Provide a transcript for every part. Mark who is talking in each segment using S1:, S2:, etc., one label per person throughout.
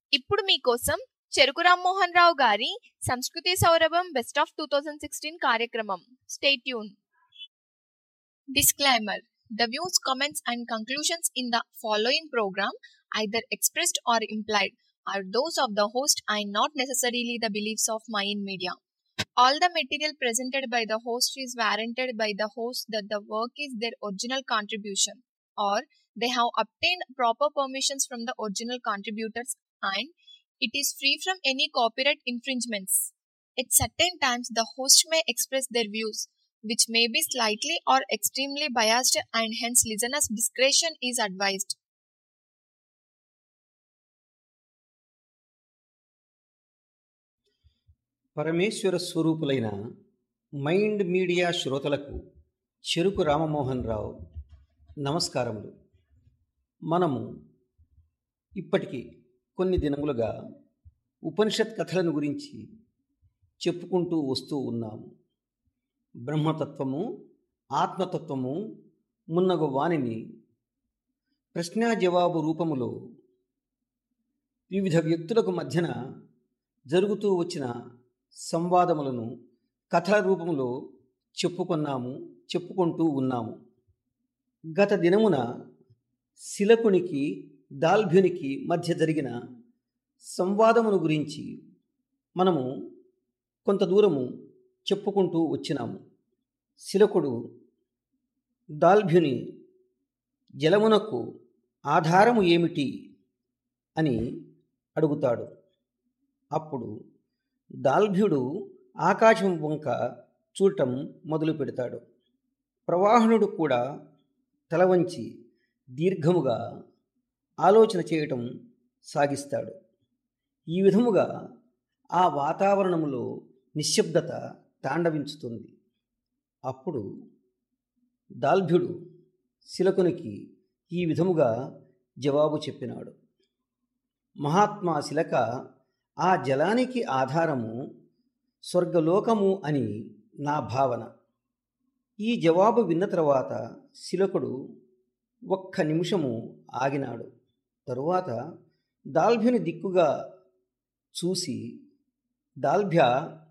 S1: ఇప్పుడు మీకోసం చెరుకు రామ్మోహన్ రావు గారి సంస్కృతి సౌరభం best of two thousand sixteen కార్యక్రమం stay tuned disclaimer the views comments and conclusions in the following program either expressed or implied are those of the host and not necessarily the beliefs of Mayan Media. All the material presented by the host is warranted by the host that the work is their original contribution or they have obtained proper permissions from the original contributors and it is free from any copyright infringements. At certain times, the host may express their views, which may be slightly or extremely biased, and hence listeners' discretion is advised.
S2: పరమేశ్వర స్వరూపులైన mind media శ్రోతలకు చెరుకు రామమోహన్ రావు నమస్కారములు మనము ఇప్పటికి కొన్ని దినములుగా ఉపనిషత్ కథలను గురించి చెప్పుకుంటూ వస్తూ ఉన్నాము బ్రహ్మతత్వము ఆత్మతత్వము మున్నగు వాణిని ప్రశ్నా జవాబు రూపములో వివిధ వ్యక్తులకు మధ్యన జరుగుతూ వచ్చిన సంవాదములను కథల రూపంలో చెప్పుకున్నాము చెప్పుకుంటూ ఉన్నాము గత దినమున శిలకునికి దాల్భ్యునికి మధ్య జరిగిన సంవాదమును గురించి మనము కొంత దూరము చెప్పుకుంటూ వచ్చినాము శిలకుడు దాల్భ్యుని జలమునకు ఆధారము ఏమిటి అని అడుగుతాడు అప్పుడు దాల్భ్యుడు ఆకాశం వంక చూడటం మొదలు పెడతాడు ప్రవాహనుడు కూడా తల వంచి దీర్ఘముగా ఆలోచన చేయటం సాగిస్తాడు ఈ విధముగా ఆ వాతావరణంలో నిశ్శబ్దత తాండవించుతుంది అప్పుడు దాల్భ్యుడు శిలకునికి ఈ విధముగా జవాబు చెప్పినాడు మహాత్మా శిలక ఆ జలానికి ఆధారము స్వర్గలోకము అని నా భావన ఈ జవాబు విన్న తర్వాత శిలకుడు ఒక్క నిమిషము ఆగినాడు తరువాత దాల్భ్యుని దిక్కుగా చూసి దాల్భ్య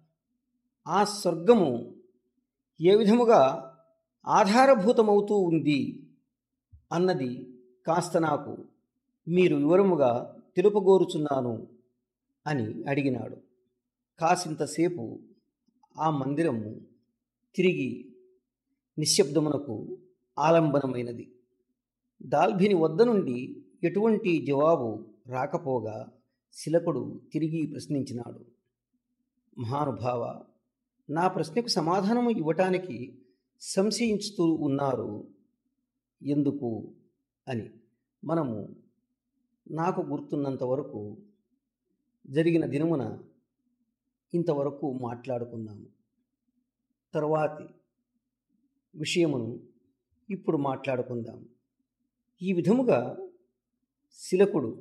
S2: ఆ స్వర్గము ఏ విధముగా ఆధారభూతమవుతూ ఉంది అన్నది కాస్త నాకు మీరు వివరముగా తెలుపగోరుచున్నాను అని అడిగినాడు కాసింతసేపు ఆ మందిరము తిరిగి నిశ్శబ్దమునకు ఆలంబనమైనది దాల్భిని వద్ద నుండి ఎటువంటి జవాబు రాకపోగా శిలకుడు తిరిగి ప్రశ్నించినాడు మహానుభావ నా ప్రశ్నకు సమాధానము ఇవ్వటానికి సంశయించుతూ ఉన్నారు ఎందుకు అని మనము నాకు గుర్తున్నంత వరకు జరిగిన దినమున ఇంతవరకు మాట్లాడుకున్నాము తర్వాతి విషయమును ఇప్పుడు మాట్లాడుకుందాం ఈ విధముగా శిలకుడు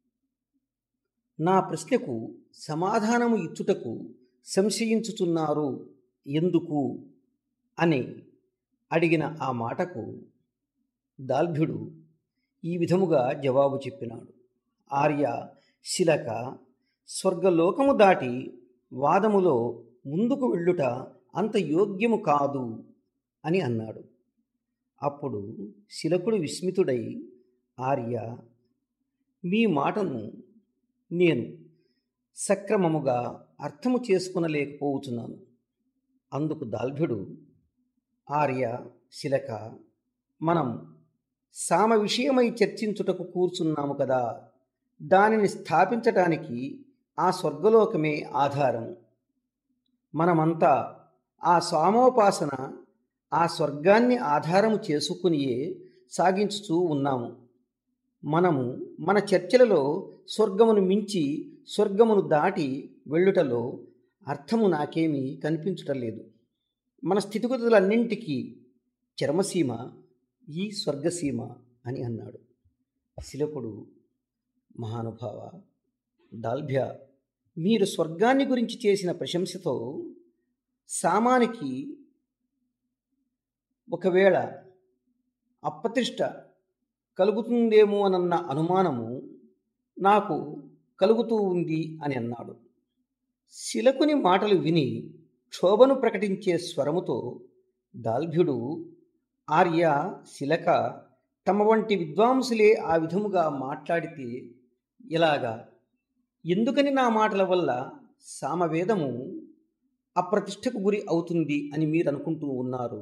S2: నా ప్రశ్నకు సమాధానము ఇచ్చుటకు సంశయించుచున్నారు ఎందుకు అని అడిగిన ఆ మాటకు దాల్భ్యుడు ఈ విధముగా జవాబు చెప్పినాడు ఆర్య శిలక స్వర్గలోకము దాటి వాదములో ముందుకు వెళ్ళుట అంత యోగ్యము కాదు అని అన్నాడు అప్పుడు శిలకుడు విస్మితుడై ఆర్య మీ మాటను నేను సక్రమముగా అర్థము చేసుకునలేకపోతున్నాను అందుకు దాల్భ్యుడు ఆర్య శిలక మనం సామ విషయమై చర్చించుటకు కూర్చున్నాము కదా దానిని స్థాపించటానికి ఆ స్వర్గలోకమే ఆధారం మనమంతా ఆ సామోపాసన ఆ స్వర్గాన్ని ఆధారము చేసుకునియే సాగించుతూ ఉన్నాము మనము మన చర్చలలో స్వర్గమును మించి స్వర్గమును దాటి వెళ్ళుటలో అర్థము నాకేమీ కనిపించటం లేదు మన స్థితిగతులన్నింటికీ చర్మసీమ ఈ స్వర్గసీమ అని అన్నాడు శిలకుడు మహానుభావ దాల్భ్య మీరు స్వర్గాన్ని గురించి చేసిన ప్రశంసతో సామానికి ఒకవేళ అప్రతిష్ట కలుగుతుందేమో అన్న అనుమానము నాకు కలుగుతూ ఉంది అని అన్నాడు శిలకుని మాటలు విని క్షోభను ప్రకటించే స్వరముతో దాల్భ్యుడు ఆర్య శిలక తమ వంటి విద్వాంసులే ఆ విధముగా మాట్లాడితే ఎలాగా ఎందుకని నా మాటల వల్ల సామవేదము అప్రతిష్టకు గురి అవుతుంది అని మీరు అనుకుంటూ ఉన్నారు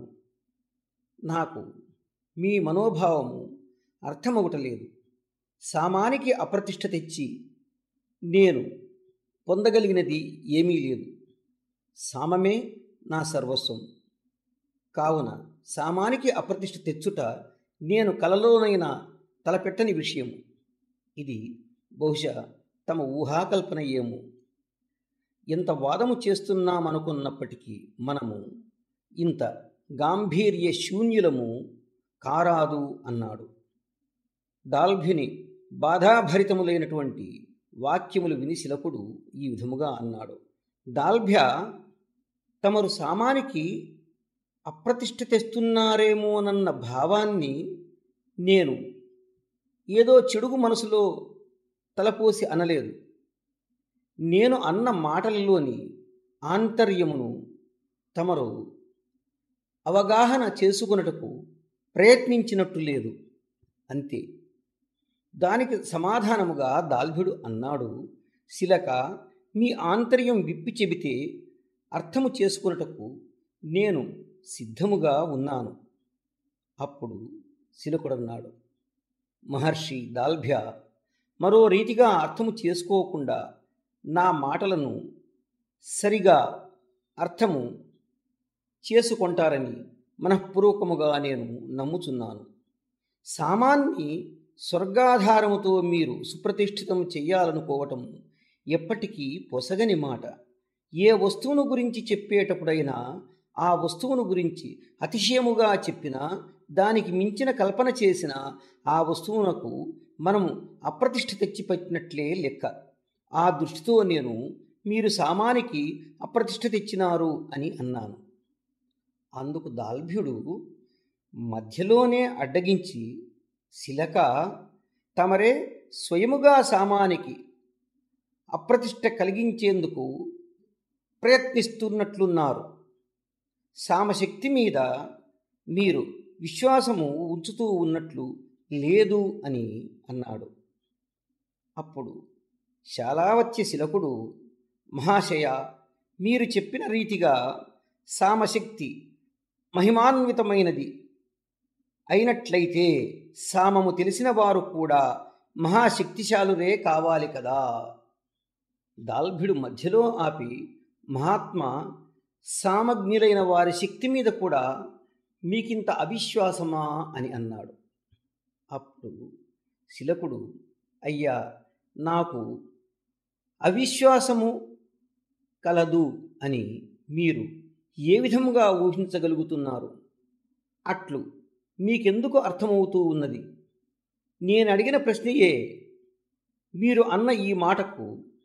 S2: నాకు మీ మనోభావము అర్థమవటలేదు సామానికి అప్రతిష్ట తెచ్చి నేను పొందగలిగినది ఏమీ లేదు సామమే నా సర్వస్వం కావున సామానికి అప్రతిష్ట తెచ్చుట నేను కలలోనైనా తలపెట్టని విషయం ఇది బహుశా తమ ఊహాకల్పన ఏమో ఎంత వాదము చేస్తున్నామనుకున్నప్పటికీ మనము ఇంత గాంభీర్య శూన్యులము కారాదు అన్నాడు డాల్భిని బాధాభరితములైనటువంటి వాక్యములు విని శిలకుడు ఈ విధముగా అన్నాడు దాల్భ్య తమరు సామానికి అప్రతిష్ఠ తెస్తున్నారేమోనన్న భావాన్ని నేను ఏదో చెడుగు మనసులో తలపోసి అనలేదు నేను అన్న మాటలలోని ఆంతర్యమును తమరు అవగాహన చేసుకున్నటకు ప్రయత్నించినట్టు లేదు అంతే దానికి సమాధానముగా దాల్భుడు అన్నాడు శిలక మీ ఆంతర్యం విప్పి చెబితే అర్థము చేసుకున్నటకు నేను సిద్ధముగా ఉన్నాను అప్పుడు శిలకుడన్నాడు మహర్షి దాల్భ్య మరో రీతిగా అర్థము చేసుకోకుండా నా మాటలను సరిగా అర్థము చేసుకుంటారని మనఃపూర్వకముగా నేను నమ్ముచున్నాను సామాన్ని స్వర్గాధారముతో మీరు సుప్రతిష్ఠితం చెయ్యాలనుకోవటం ఎప్పటికీ పొసగని మాట ఏ వస్తువును గురించి చెప్పేటప్పుడైనా ఆ వస్తువును గురించి అతిశయముగా చెప్పినా దానికి మించిన కల్పన చేసిన ఆ వస్తువునకు మనము అప్రతిష్ఠ తెచ్చిపెట్టినట్లే లెక్క ఆ దృష్టితో నేను మీరు సామానికి అప్రతిష్ఠ తెచ్చినారు అని అన్నాను అందుకు దాల్భ్యుడు మధ్యలోనే అడ్డగించి శిలక తమరే స్వయముగా సామానికి అప్రతిష్ట కలిగించేందుకు ప్రయత్నిస్తున్నట్లున్నారు సామశక్తి మీద మీరు విశ్వాసము ఉంచుతూ ఉన్నట్లు లేదు అని అన్నాడు అప్పుడు శాలావత్య శిలకుడు మహాశయ మీరు చెప్పిన రీతిగా సామశక్తి మహిమాన్వితమైనది అయినట్లయితే సామము తెలిసిన వారు కూడా మహాశక్తిశాలురే కావాలి కదా దాల్భిడు మధ్యలో ఆపి మహాత్మా సామజ్ఞులైన వారి శక్తి మీద కూడా మీకింత అవిశ్వాసమా అని అన్నాడు అప్పుడు శిలకుడు అయ్యా నాకు అవిశ్వాసము కలదు అని మీరు ఏ విధముగా ఊహించగలుగుతున్నారు అట్లు మీకెందుకు అర్థమవుతూ ఉన్నది నేను అడిగిన ప్రశ్నయే మీరు అన్న ఈ మాటకు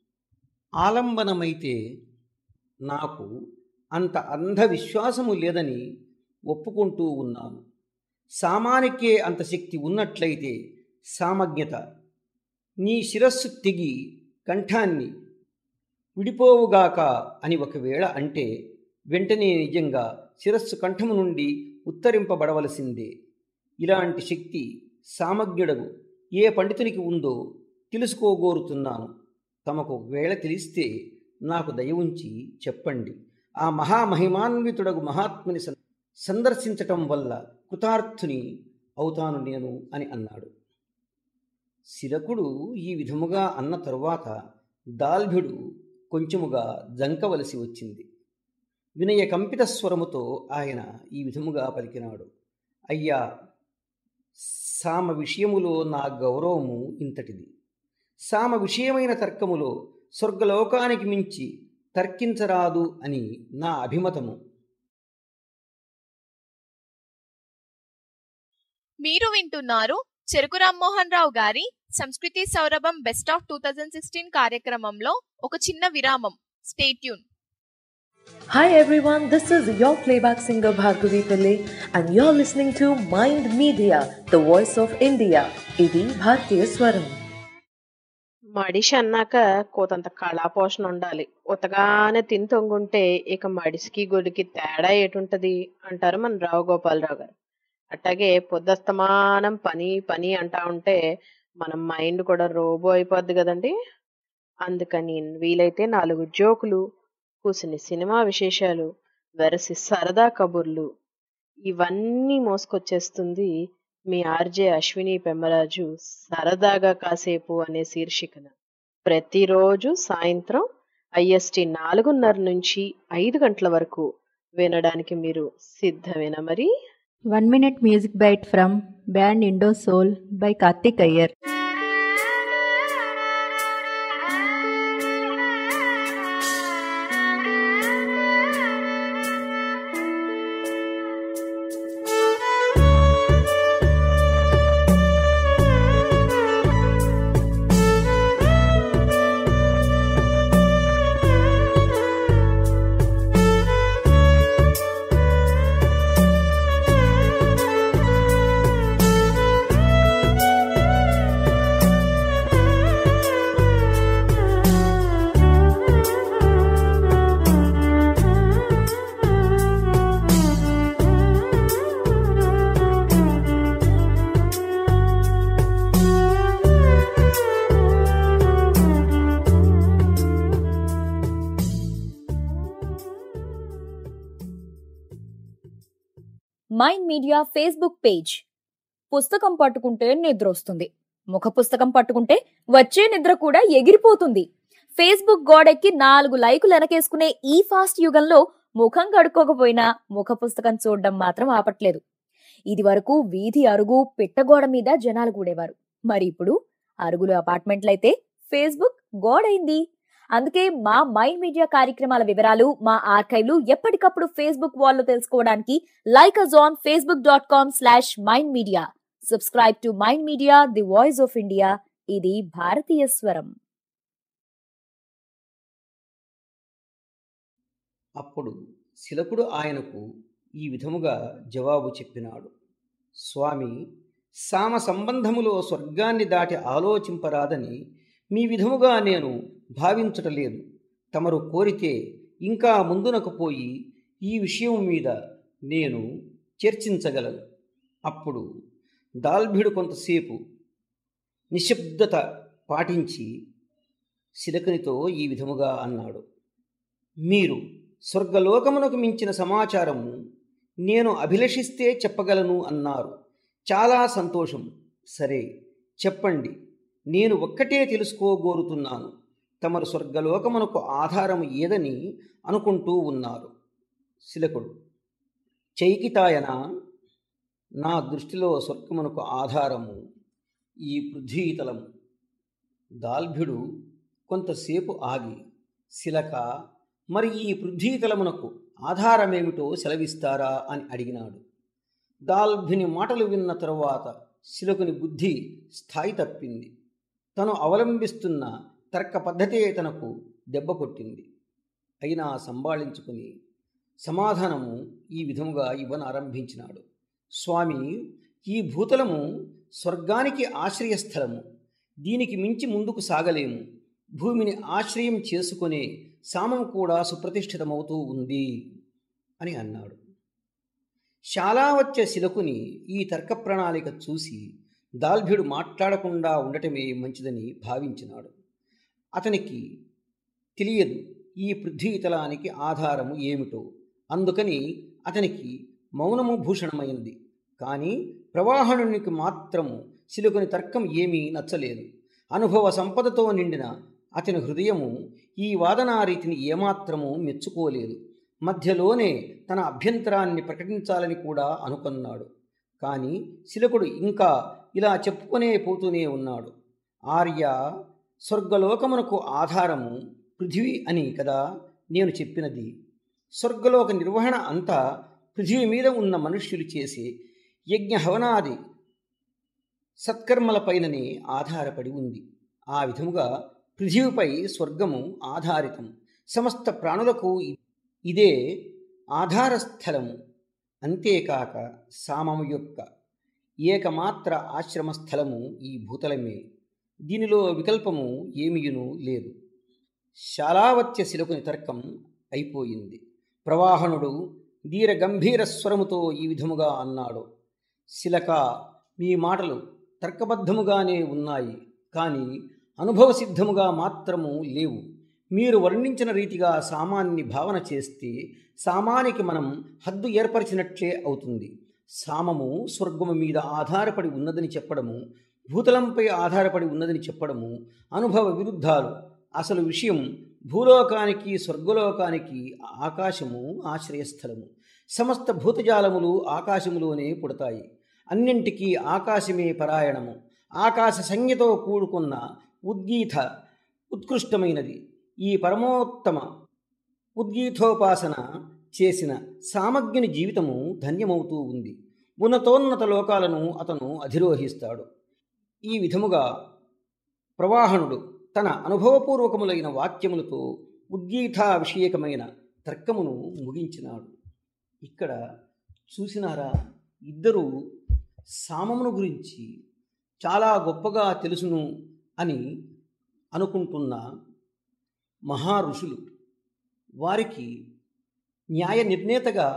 S2: ఆలంబనమైతే నాకు అంత అంధవిశ్వాసము లేదని ఒప్పుకుంటూ ఉన్నాను సామానికే అంత శక్తి ఉన్నట్లయితే సామజ్ఞత నీ శిరస్సు తెగి కంఠాన్ని విడిపోవుగాక అని ఒకవేళ అంటే వెంటనే నిజంగా శిరస్సు కంఠము నుండి ఉత్తరింపబడవలసిందే ఇలాంటి శక్తి సామజ్ఞుడగు ఏ పండితునికి ఉందో తెలుసుకోగోరుతున్నాను తమకు వేళ తెలిస్తే నాకు దయ ఉంచి చెప్పండి ఆ మహామహిమాన్వితుడగు మహాత్ముని సం- సందర్శించటం వల్ల కృతార్థుని అవుతాను నేను అని అన్నాడు శిరకుడు ఈ విధముగా అన్న తరువాత దాల్భ్యుడు కొంచెముగా జంకవలసి వచ్చింది వినయ కంపిత స్వరముతో ఆయన ఈ విధముగా పలికినాడు అయ్యా సామ విషయములో నా గౌరవము ఇంతటిది సామ విషయమైన తర్కములో స్వర్గలోకానికి మించి తర్కించరాదు అని నా అభిమతము
S1: మీరు వింటున్నారు చెరుకు రామ్మోహన్ రావు గారి సంస్కృతి సౌరభం best of two thousand sixteen కార్యక్రమంలో ఒక చిన్న విరామం stay tuned
S3: Hi everyone, this is your playback singer Bhargavi Pillai and you're listening to Mind Media, the voice of India. Idi Bhartiya Swaram.
S4: మడిషి అన్నాక కోతంత కళాపోషణ ఉండాలి ఉతగానే తిని తొంగుంటే ఇక మడిసికి గొడికి తేడా ఏటుంటది అంటారు మన రావు గోపాలరావు గారు అట్టాగే పొద్దస్తమానం పని పని అంటా ఉంటే మన మైండ్ కూడా రోబో అయిపోద్ది కదండి అందుకని వీలైతే నాలుగు జోకులు కూసిని సినిమా విశేషాలు వెరసి సరదా కబుర్లు ఇవన్నీ మోసుకొచ్చేస్తుంది మీ ఆర్జే అశ్విని పెమ్మరాజు సరదాగా కాసేపు అనే శీర్షికన ప్రతిరోజు సాయంత్రం ఐఎస్టి నాలుగున్నర నుంచి ఐదు గంటల వరకు వినడానికి మీరు సిద్ధమేనా మరి
S5: One minute music bite from band Indo Soul by Karthik Iyer.
S6: Mind media Facebook page పుస్తకం పట్టుకుంటే నిద్ర వస్తుంది ముఖ పుస్తకం పట్టుకుంటే వచ్చే నిద్ర కూడా ఎగిరిపోతుంది ఫేస్బుక్ గోడెక్కి నాలుగు లైకులు వెనకేసుకునే ఈ ఫాస్ట్ యుగంలో ముఖం కడుక్కోకపోయినా ముఖ పుస్తకం చూడడం మాత్రం ఆపట్లేదు ఇది వరకు వీధి అరుగు పిట్టగోడ మీద జనాలు కూడేవారు మరి ఇప్పుడు అరుగులు అపార్ట్మెంట్లయితే ఫేస్బుక్ గోడైంది అందుకే మా మైండ్ మీడియా కార్యక్రమాల వివరాలు మా ఆర్కైవ్లు ఎప్పటికప్పుడు ఫేస్బుక్ వాల్లో తెలుసుకోవడానికి like us on Facebook dot com slash mind media subscribe to mind media the voice of India ఇది భారతీయ స్వరం
S2: అప్పుడు శిలకుడు ఆయనకు ఈ విధముగా జవాబు చెప్పినాడు స్వామి సామ సంబంధములో స్వర్గాన్ని దాటి ఆలోచింపరాదని మీ విధముగా నేను భావించటలేదు తమరు కోరితే ఇంకా ముందునకు పోయి ఈ విషయం మీద నేను చర్చించగలను అప్పుడు దాల్భిడు కొంతసేపు నిశ్శబ్దత పాటించి శిలకునితో ఈ విధముగా అన్నాడు మీరు స్వర్గలోకమునకు మించిన సమాచారము నేను అభిలషిస్తే చెప్పగలను అన్నారు చాలా సంతోషం సరే చెప్పండి నేను ఒక్కటే తెలుసుకోగోరుతున్నాను తమరు స్వర్గలోకమునకు ఆధారము ఏదని అనుకుంటూ ఉన్నారు శిలకుడు చైకితాయన నా దృష్టిలో స్వర్గమునకు ఆధారము ఈ పృథ్వీతలము దాల్భ్యుడు కొంతసేపు ఆగి శిలక మరి ఈ పృథ్వీతలమునకు ఆధారమేమిటో సెలవిస్తారా అని అడిగినాడు దాల్భిని మాటలు విన్న తరువాత శిలకుని బుద్ధి స్థాయి తప్పింది తను అవలంబిస్తున్న తర్క పద్ధతే తనకు దెబ్బ కొట్టింది అయినా సంభాళించుకుని సమాధానము ఈ విధముగా ఇవ్వనారంభించినాడు స్వామి ఈ భూతలము స్వర్గానికి ఆశ్రయస్థలము దీనికి మించి ముందుకు సాగలేము భూమిని ఆశ్రయం చేసుకునే సామం కూడా సుప్రతిష్ఠితమవుతూ ఉంది అని అన్నాడు శాలావత్య శిలకుని ఈ తర్క ప్రణాళిక చూసి దాల్భ్యుడు మాట్లాడకుండా ఉండటమే మంచిదని భావించినాడు అతనికి తెలియదు ఈ పృథ్వీతలానికి ఆధారము ఏమిటో అందుకని అతనికి మౌనము భూషణమైనది కానీ ప్రవాహణునికి మాత్రము శిలుకుని తర్కం ఏమీ నచ్చలేదు అనుభవ సంపదతో నిండిన అతని హృదయము ఈ వాదనారీతిని ఏమాత్రము మెచ్చుకోలేదు మధ్యలోనే తన అభ్యంతరాన్ని ప్రకటించాలని కూడా అనుకున్నాడు కానీ శిలకుడు ఇంకా ఇలా చెప్పుకునే పోతూనే ఉన్నాడు ఆర్య స్వర్గలోకమునకు ఆధారము పృథివీ అని కదా నేను చెప్పినది స్వర్గలోక నిర్వహణ అంతా పృథివీ మీద ఉన్న మనుష్యులు చేసే యజ్ఞ హవనాది సత్కర్మలపైననే ఆధారపడి ఉంది ఆ విధముగా పృథివీపై స్వర్గము ఆధారితం సమస్త ప్రాణులకు ఇదే ఆధారస్థలము అంతేకాక సామము యొక్క ఏకమాత్ర ఆశ్రమస్థలము ఈ భూతలమే దీనిలో వికల్పము ఏమీయును లేదు శాలావత్య శిలకుని తర్కం అయిపోయింది ప్రవాహనుడు ధీర గంభీర స్వరముతో ఈ విధముగా అన్నాడు శిలక మీ మాటలు తర్కబద్ధముగానే ఉన్నాయి కానీ అనుభవసిద్ధముగా మాత్రము లేవు మీరు వర్ణించిన రీతిగా సామాన్ని భావన చేస్తే సామానికి మనం హద్దు ఏర్పరిచినట్లే అవుతుంది సామము స్వర్గము మీద ఆధారపడి ఉన్నదని చెప్పడము భూతలంపై ఆధారపడి ఉన్నదని చెప్పడము అనుభవ విరుద్ధాలు అసలు విషయం భూలోకానికి స్వర్గలోకానికి ఆకాశము ఆశ్రయస్థలము సమస్త భూతజాలములు ఆకాశములోనే పుడతాయి అన్నింటికీ ఆకాశమే పరాయణము ఆకాశ సంజ్ఞతో కూడుకున్న ఉద్గీత ఉత్కృష్టమైనది ఈ పరమోత్తమ ఉద్గీతోపాసన చేసిన సామగ్ని జీవితము ధన్యమవుతూ ఉంది ఉన్నతోన్నత లోకాలను అతను అధిరోహిస్తాడు ఈ విధముగా ప్రవాహనుడు తన అనుభవపూర్వకములైన వాక్యములతో ఉద్గీత విషయకమైన తర్కమును ముగించినాడు ఇక్కడ చూసినారా ఇద్దరూ సామమును గురించి చాలా గొప్పగా తెలుసును అని అనుకుంటున్న మహా ఋషులు వారికి న్యాయ నిర్ణేతగా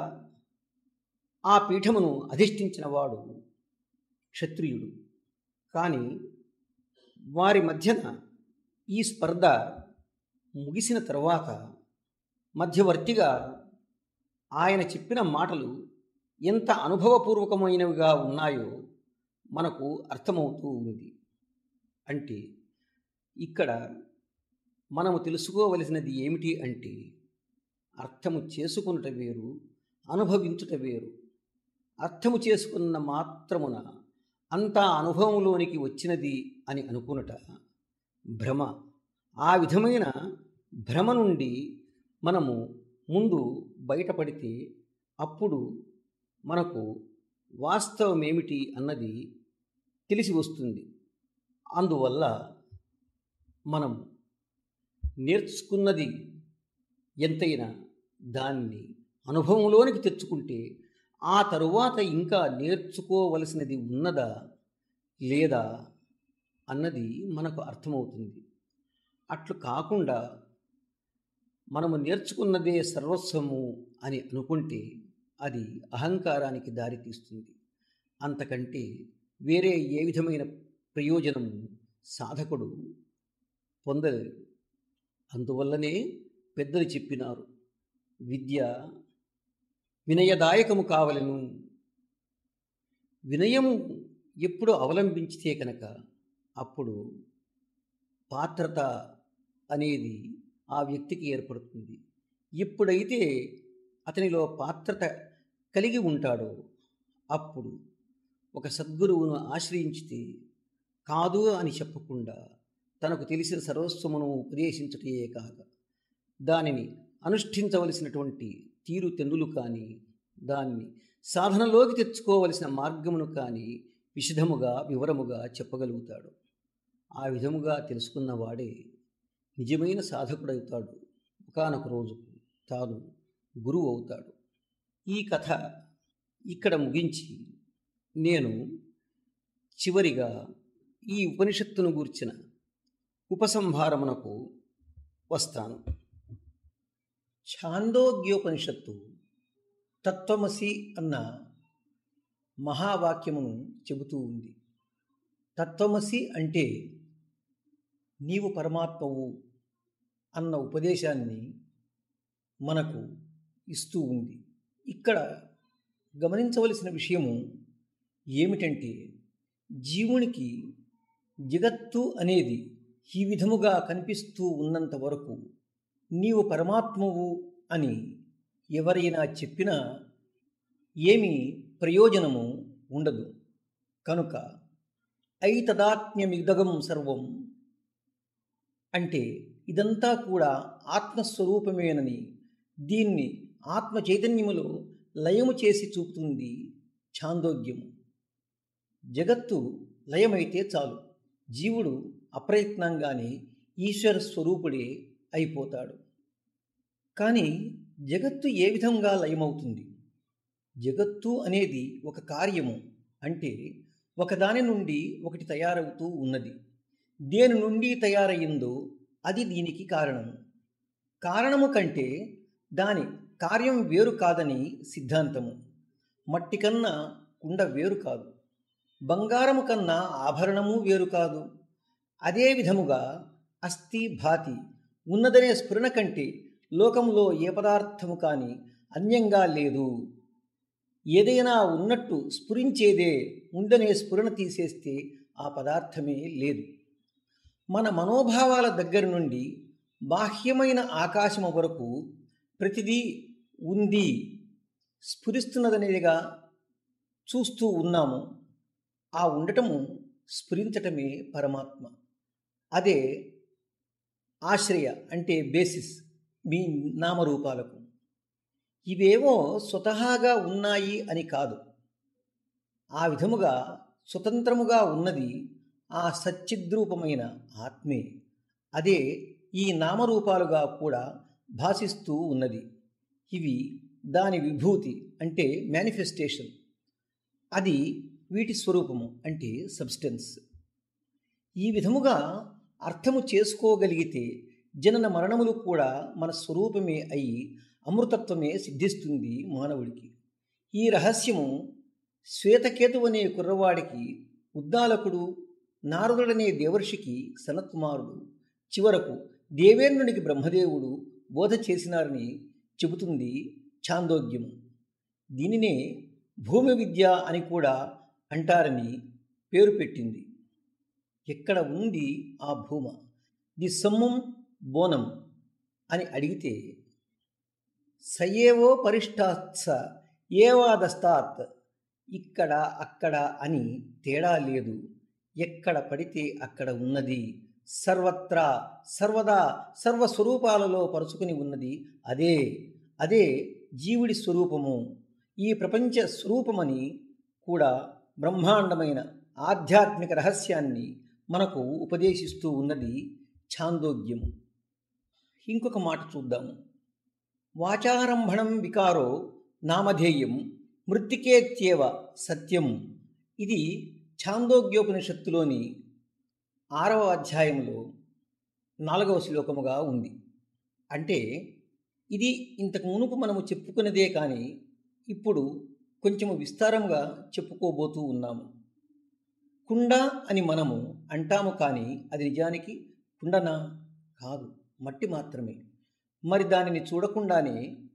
S2: ఆ పీఠమును అధిష్ఠించిన వాడు క్షత్రియుడు కానీ వారి మధ్యన ఈ స్పర్ధ ముగిసిన తరువాత మధ్యవర్తిగా ఆయన చెప్పిన మాటలు ఎంత అనుభవపూర్వకమైనవిగా ఉన్నాయో మనకు అర్థమవుతూ ఉంది అంటే ఇక్కడ మనము తెలుసుకోవలసినది ఏమిటి అంటే అర్థము చేసుకునుట వేరు అనుభవించుట వేరు అర్థము చేసుకున్న మాత్రమున అంతా అనుభవంలోనికి వచ్చినది అని అనుకునుట భ్రమ ఆ విధమైన భ్రమ నుండి మనము ముందు బయటపడితే అప్పుడు మనకు వాస్తవం ఏమిటి అన్నది తెలిసి వస్తుంది అందువల్ల మనం నేర్చుకున్నది ఎంతైనా దాన్ని అనుభవంలోనికి తెచ్చుకుంటే ఆ తరువాత ఇంకా నేర్చుకోవలసినది ఉన్నదా లేదా అన్నది మనకు అర్థమవుతుంది అట్లు కాకుండా మనము నేర్చుకున్నదే సర్వస్వము అని అనుకుంటే అది అహంకారానికి దారితీస్తుంది అంతకంటే వేరే ఏ విధమైన ప్రయోజనము సాధకుడు పొందలేడు అందువల్లనే పెద్దలు చెప్పినారు విద్య వినయదాయకము కావలను వినయము ఎప్పుడు అవలంబించితే కనుక అప్పుడు పాత్రత అనేది ఆ వ్యక్తికి ఏర్పడుతుంది ఎప్పుడైతే అతనిలో పాత్రత కలిగి ఉంటాడో అప్పుడు ఒక సద్గురువును ఆశ్రయించితే కాదు అని చెప్పకుండా తనకు తెలిసిన సర్వస్వమును ఉపదేశించటే కాక దానిని అనుష్ఠించవలసినటువంటి తీరు తెన్నులు కానీ దాన్ని సాధనలోకి తెచ్చుకోవలసిన మార్గమును కానీ విశదముగా వివరముగా చెప్పగలుగుతాడు ఆ విధముగా తెలుసుకున్నవాడే నిజమైన సాధకుడవుతాడు ఒకనొక రోజుకు తాను గురువు అవుతాడు ఈ కథ ఇక్కడ ముగించి నేను చివరిగా ఈ ఉపనిషత్తును గూర్చిన ఉపసంహారమునకు వస్తాను ఛాందోగ్యోపనిషత్తు తత్వమసి అన్న మహావాక్యమును చెబుతూ ఉంది తత్వమసి అంటే నీవు పరమాత్మవు అన్న ఉపదేశాన్ని మనకు ఇస్తూ ఉంది ఇక్కడ గమనించవలసిన విషయము ఏమిటంటే జీవునికి జగత్తు అనేది ఈ విధముగా కనిపిస్తూ ఉన్నంత వరకు నీవు పరమాత్మవు అని ఎవరైనా చెప్పినా ఏమీ ప్రయోజనము ఉండదు కనుక ఐతదాత్మ్యమిదగం సర్వం అంటే ఇదంతా కూడా ఆత్మస్వరూపమేనని దీన్ని ఆత్మ చైతన్యములో లయము చేసి చూపుతుంది ఛాందోగ్యము జగత్తు లయమైతే చాలు జీవుడు అప్రయత్నంగానే ఈశ్వర స్వరూపుడే అయిపోతాడు కానీ జగత్తు ఏ విధంగా లయమవుతుంది జగత్తు అనేది ఒక కార్యము అంటే ఒకదాని నుండి ఒకటి తయారవుతూ ఉన్నది దేని నుండి తయారయ్యిందో అది దీనికి కారణం కారణము కంటే దాని కార్యం వేరు కాదని సిద్ధాంతము మట్టి కన్నా కుండ వేరు కాదు బంగారము కన్నా ఆభరణము వేరు కాదు అదే విధముగా అస్థి భాతి ఉన్నదనే స్ఫురణ కంటే లోకంలో ఏ పదార్థము కానీ అన్యంగా లేదు ఏదైనా ఉన్నట్టు స్ఫురించేదే ఉందనే స్ఫురణ తీసేస్తే ఆ పదార్థమే లేదు మన మనోభావాల దగ్గర నుండి బాహ్యమైన ఆకాశము వరకు ప్రతిదీ ఉంది స్ఫురిస్తున్నదనేదిగా చూస్తూ ఉన్నాము ఆ ఉండటము స్ఫురించటమే పరమాత్మ అదే ఆశ్రయ అంటే బేసిస్ మీ నామరూపాలకు ఇవేవో స్వతహాగా ఉన్నాయి అని కాదు ఆ విధముగా స్వతంత్రముగా ఉన్నది ఆ సచ్చిద్రూపమైన ఆత్మే అదే ఈ నామరూపాలుగా కూడా భాసిస్తూ ఉన్నది ఇవి దాని విభూతి అంటే మేనిఫెస్టేషన్ అది వీటి స్వరూపము అంటే సబ్స్టెన్స్ ఈ విధముగా అర్థము చేసుకోగలిగితే జనన మరణములు కూడా మన స్వరూపమే అయి అమృతత్వమే సిద్ధిస్తుంది మానవుడికి ఈ రహస్యము శ్వేతకేతు అనే కుర్రవాడికి ఉద్దాలకుడు నారదుడనే దేవర్షికి సనత్కుమారుడు చివరకు దేవేంద్రునికి బ్రహ్మదేవుడు బోధ చేసినారని చెబుతుంది ఛాందోగ్యము దీనినే భూమి విద్య అని కూడా అంటారని పేరు పెట్టింది ఎక్కడ ఉంది ఆ భూమ ది సమ్మం బోనం అని అడిగితే సయేవో పరిష్టాత్స ఏవాదస్తాత్ ఇక్కడ అక్కడ అని తేడా లేదు ఎక్కడ పడితే అక్కడ ఉన్నది సర్వత్రా సర్వదా సర్వస్వరూపాలలో పరుచుకుని ఉన్నది అదే అదే జీవుడి స్వరూపము ఈ ప్రపంచ స్వరూపమని కూడా బ్రహ్మాండమైన ఆధ్యాత్మిక రహస్యాన్ని మనకు ఉపదేశిస్తూ ఉన్నది ఛాందోగ్యము ఇంకొక మాట చూద్దాము వాచారంభణం వికారో నామధేయం మృత్తికేత్యేవ సత్యం ఇది ఛాందోగ్యోపనిషత్తులోని ఆరవ అధ్యాయంలో నాలుగవ శ్లోకముగా ఉంది అంటే ఇది ఇంతకు మునుపు మనము చెప్పుకున్నదే కానీ ఇప్పుడు కొంచెము విస్తారంగా చెప్పుకోబోతూ ఉన్నాము కుండ అని మనము అంటాము కానీ అది నిజానికి కుండనా కాదు మట్టి మాత్రమే మరి దానిని చూడకుండానే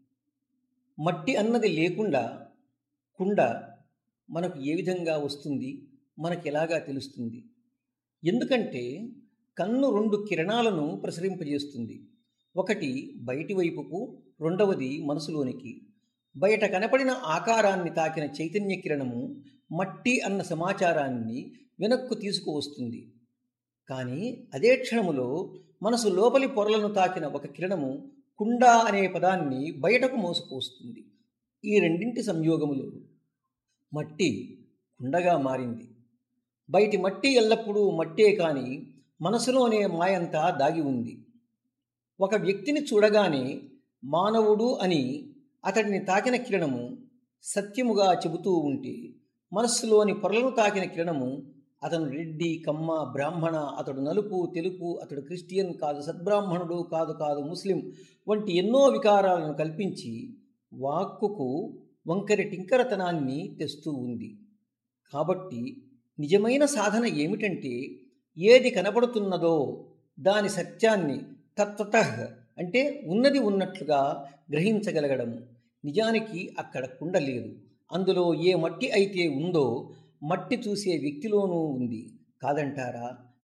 S2: మట్టి అన్నది లేకుండా కుండ మనకు ఏ విధంగా వస్తుంది మనకు ఎలాగా తెలుస్తుంది ఎందుకంటే కన్ను రెండు కిరణాలను ప్రసరింపజేస్తుంది ఒకటి బయటి వైపుకు రెండవది మనసులోనికి బయట కనపడిన ఆకారాన్ని తాకిన చైతన్య కిరణము మట్టి అన్న సమాచారాన్ని వెనక్కు తీసుకువస్తుంది కానీ అదే క్షణములో మనసు లోపలి పొరలను తాకిన ఒక కిరణము కుండ అనే పదాన్ని బయటకు మోసుకొస్తుంది ఈ రెండింటి సంయోగములు మట్టి కుండగా మారింది బయటి మట్టి ఎల్లప్పుడూ మట్టే కానీ మనసులోనే మాయంతా దాగి ఉంది ఒక వ్యక్తిని చూడగానే మానవుడు అని అతడిని తాకిన కిరణము సత్యముగా చెబుతూ ఉంటే మనస్సులోని పొరలను తాకిన కిరణము అతను రెడ్డి కమ్మ బ్రాహ్మణ అతడు నలుపు తెలుపు అతడు క్రిస్టియన్ కాదు సద్బ్రాహ్మణుడు కాదు కాదు ముస్లిం వంటి ఎన్నో వికారాలను కల్పించి వాక్కుకు వంకరి టింకరతనాన్ని తెస్తూ ఉంది కాబట్టి నిజమైన సాధన ఏమిటంటే ఏది కనబడుతున్నదో దాని సత్యాన్ని తత్వత అంటే ఉన్నది ఉన్నట్లుగా గ్రహించగలగడము నిజానికి అక్కడ కుండ లేదు అందులో ఏ మట్టి అయితే ఉందో మట్టి చూసే వ్యక్తిలోనూ ఉంది కాదంటారా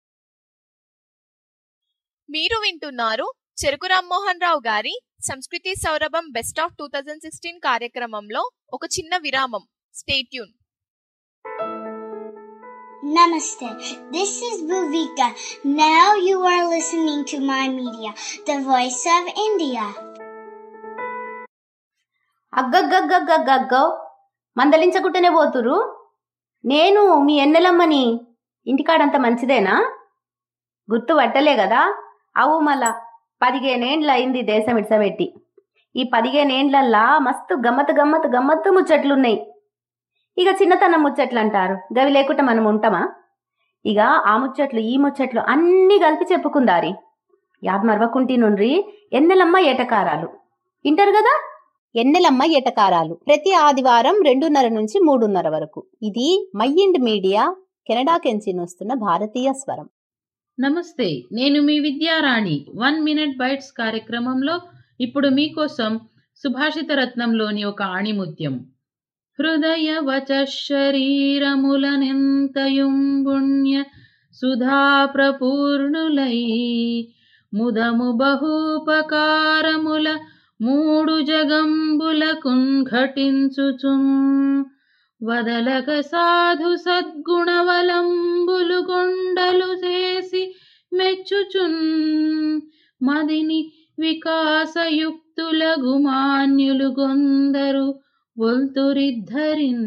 S1: మీరు వింటున్నారు చెరుకు రామ్మోహన్ రావు గారి సంస్కృతి సౌరభం best of two thousand sixteen కార్యక్రమంలో ఒక చిన్న విరామం stay tune
S7: Namaste. This is Bhuvika. Now you are listening to my media, the voice of India.
S5: అగ్గగ్గగ్గగ్గగ్గో మందలించకుంటేనే పోతురు నేను మీ ఎన్నెలమ్మని ఇంటికాడంత మంచిదేనా గుర్తు పట్టలే కదా అవు మళ్ళా పదిహేనేండ్ల అయింది దేశం ఇడ్సబెట్టి ఈ పదిహేనేండ్లల్లా మస్తు గమ్మత్ గమ్మత్ గమ్మత్తు ముచ్చట్లున్నాయి ఇక చిన్నతనం ముచ్చట్లు అంటారు గవి లేకుండా మనం ఉంటామా
S8: ఇక ఆ ముచ్చట్లు ఈ ముచ్చట్లు అన్నీ కలిపి చెప్పుకుందారి యాద్ మరవకుంటి నుండ్రి ఎన్నెలమ్మ ఏటకారాలు ఇంటారు కదా
S5: ఎన్నెలమ్మ ఎటకారాలు ప్రతి ఆదివారం రెండున్నర నుంచి మూడున్నర వరకు ఇది మైండ్ మీడియా కెనడా కెంచి వస్తున్న భారతీయ స్వరం
S9: నమస్తే నేను మీ విద్యారాణి వన్ మినిట్ బైట్స్ కార్యక్రమంలో ఇప్పుడు మీకోసం సుభాషిత రత్నంలోని ఒక ఆణిముత్యం హృదయ వచ శరీరములనెంతయుంబుణ్య సుధా ప్రపూర్ణులై ముదము బహూపకారముల మూడు జగంబులకున్ ఘటించుచున్ వదలక సాధు సద్గుణవలంబులు కొండలు చేసి మెచ్చుచున్ మదిని వికాసయుక్తుల గుమాన్యులు కొందరు ఒల్తురిద్ధరిన్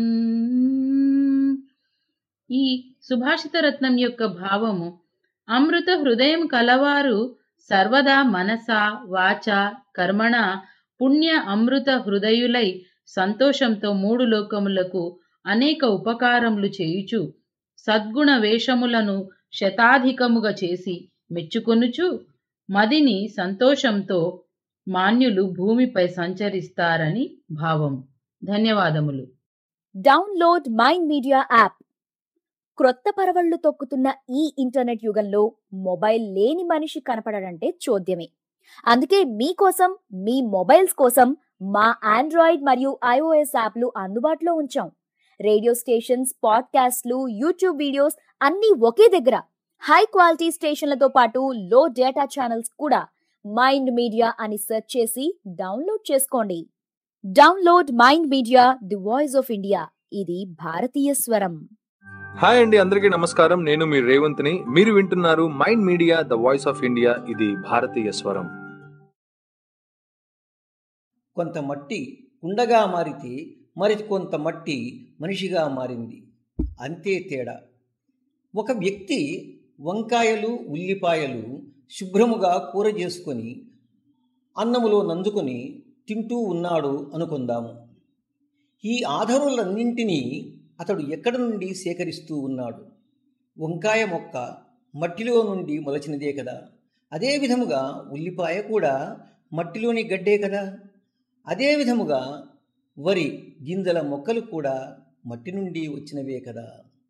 S9: ఈ సుభాషిత రత్నం యొక్క భావము అమృత హృదయం కలవారు సర్వదా మనస వాచ కర్మణ పుణ్య అమృత హృదయులై సంతోషంతో మూడు లోకములకు అనేక ఉపకారములు చేయుచు సద్గుణ వేషములను శతాధికముగా చేసి మెచ్చుకొనుచు మదిని సంతోషంతో మాన్యులు భూమిపై సంచరిస్తారని భావం ధన్యవాదములు
S6: డౌన్లోడ్ మైండ్ మీడియా యాప్ క్రొత్త పరవళ్లు తొక్కుతున్న ఈ ఇంటర్నెట్ యుగంలో మొబైల్ లేని మనిషి కనపడడంటే చూద్యమే అందుకే మీకోసం మీ మొబైల్స్ కోసం మా ఆండ్రాయిడ్ మరియు ఐఓఎస్ యాప్లు అందుబాటులో ఉంచాం రేడియో స్టేషన్స్ పాడ్కాస్ట్లు యూట్యూబ్ వీడియోస్ అన్నీ ఒకే దగ్గర హై క్వాలిటీ స్టేషన్లతో పాటు లో డేటా ఛానల్స్ కూడా మైండ్ మీడియా అని సెర్చ్ చేసి డౌన్లోడ్ చేసుకోండి download Mind media the voice of India ఇది భారతీయ స్వరం
S10: హాయ్ అండి అందరికీ నమస్కారం నేను మీ రేవంత్ని మీరు వింటున్నారు Mind Media the voice of India ఇది భారతీయ స్వరం
S2: కొంత మట్టి కుండగా మారితే మరి కొంత మట్టి మనిషిగా మారింది అంతే తేడా ఒక వ్యక్తి వంకాయలు ఉల్లిపాయలు శుభ్రముగా కూర చేసుకొని అన్నములో నందుకొని తింటూ ఉన్నాడు అనుకుందాము ఈ ఆధారులన్నింటినీ అతడు ఎక్కడి నుండి సేకరిస్తూ ఉన్నాడు వంకాయ మొక్క మట్టిలో నుండి మొలచినదే కదా అదే విధముగా ఉల్లిపాయ కూడా మట్టిలోని గడ్డే కదా అదే విధముగా వరి గింజల మొక్కలు కూడా మట్టి నుండి వచ్చినవే కదా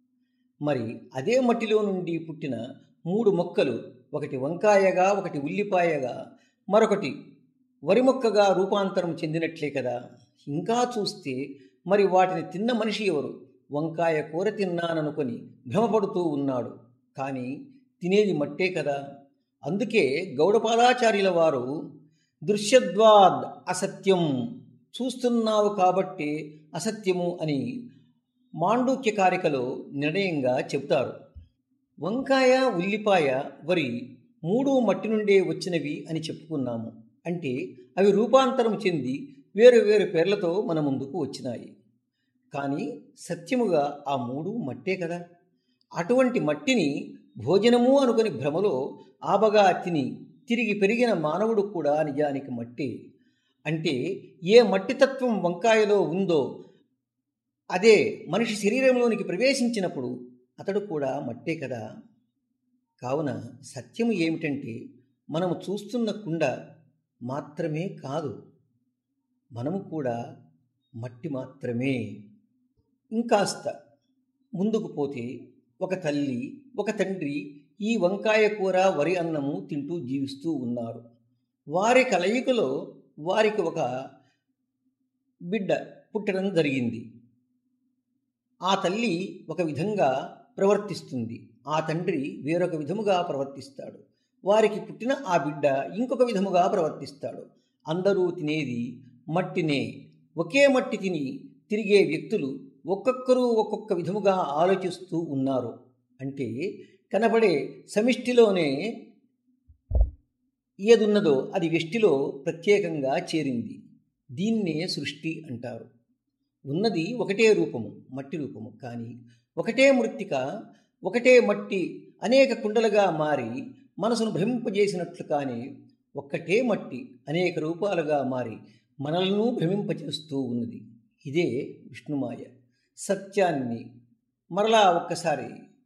S2: మరి అదే మట్టిలో నుండి పుట్టిన మూడు మొక్కలు ఒకటి వంకాయగా ఒకటి ఉల్లిపాయగా మరొకటి వరి మొక్కగా రూపాంతరం చెందినట్లే కదా ఇంకా చూస్తే మరి వాటిని తిన్న మనిషి ఎవరు వంకాయ కూర తిన్నాననుకొని భ్రమపడుతూ ఉన్నాడు కానీ తినేది మట్టే కదా అందుకే గౌడపాదాచార్యుల వారు దృశ్యద్వాద్ అసత్యం చూస్తున్నావు కాబట్టి అసత్యము అని మాండూక్య కారికలో నిర్ణయంగా చెబుతారు వంకాయ ఉల్లిపాయ వరి మూడు మట్టి నుండే వచ్చినవి అని చెప్పుకున్నాము అంటే అవి రూపాంతరం చెంది వేరు వేరు పేర్లతో మన ముందుకు వచ్చినాయి కానీ సత్యముగా ఆ మూడు మట్టే కదా అటువంటి మట్టిని భోజనము అనుకుని భ్రమలో ఆబగా తిని తిరిగి పెరిగిన మానవుడు కూడా నిజానికి మట్టి అంటే ఏ మట్టితత్వం వంకాయలో ఉందో అదే మనిషి శరీరంలోనికి ప్రవేశించినప్పుడు అతడు కూడా మట్టే కదా కావున సత్యము ఏమిటంటే మనము చూస్తున్న కుండ మాత్రమే కాదు మనము కూడా మట్టి మాత్రమే ఇంకాస్త ముందుకు పోతే ఒక తల్లి ఒక తండ్రి ఈ వంకాయ కూర వరి అన్నము తింటూ జీవిస్తూ ఉన్నారు వారి కలయికలో వారికి ఒక బిడ్డ పుట్టడం జరిగింది ఆ తల్లి ఒక విధంగా ప్రవర్తిస్తుంది ఆ తండ్రి వేరొక విధముగా ప్రవర్తిస్తాడు వారికి పుట్టిన ఆ బిడ్డ ఇంకొక విధముగా ప్రవర్తిస్తాడు అందరూ తినేది మట్టినే ఒకే మట్టి తిని తిరిగే వ్యక్తులు ఒక్కొక్కరు ఒక్కొక్క విధముగా ఆలోచిస్తూ ఉన్నారు అంటే కనబడే సమిష్టిలోనే ఏదున్నదో అది వెష్టిలో ప్రత్యేకంగా చేరింది దీన్నే సృష్టి అంటారు ఉన్నది ఒకటే రూపము మట్టి రూపము కానీ ఒకటే మృత్తిక ఒకటే మట్టి అనేక కుండలుగా మారి మనసును భ్రమింపజేసినట్లు కానీ ఒక్కటే మట్టి అనేక రూపాలుగా మారి మనలను భ్రమింపచేస్తూ ఉన్నది ఇదే విష్ణుమాయ సత్యాన్ని మరలా ఒక్కసారి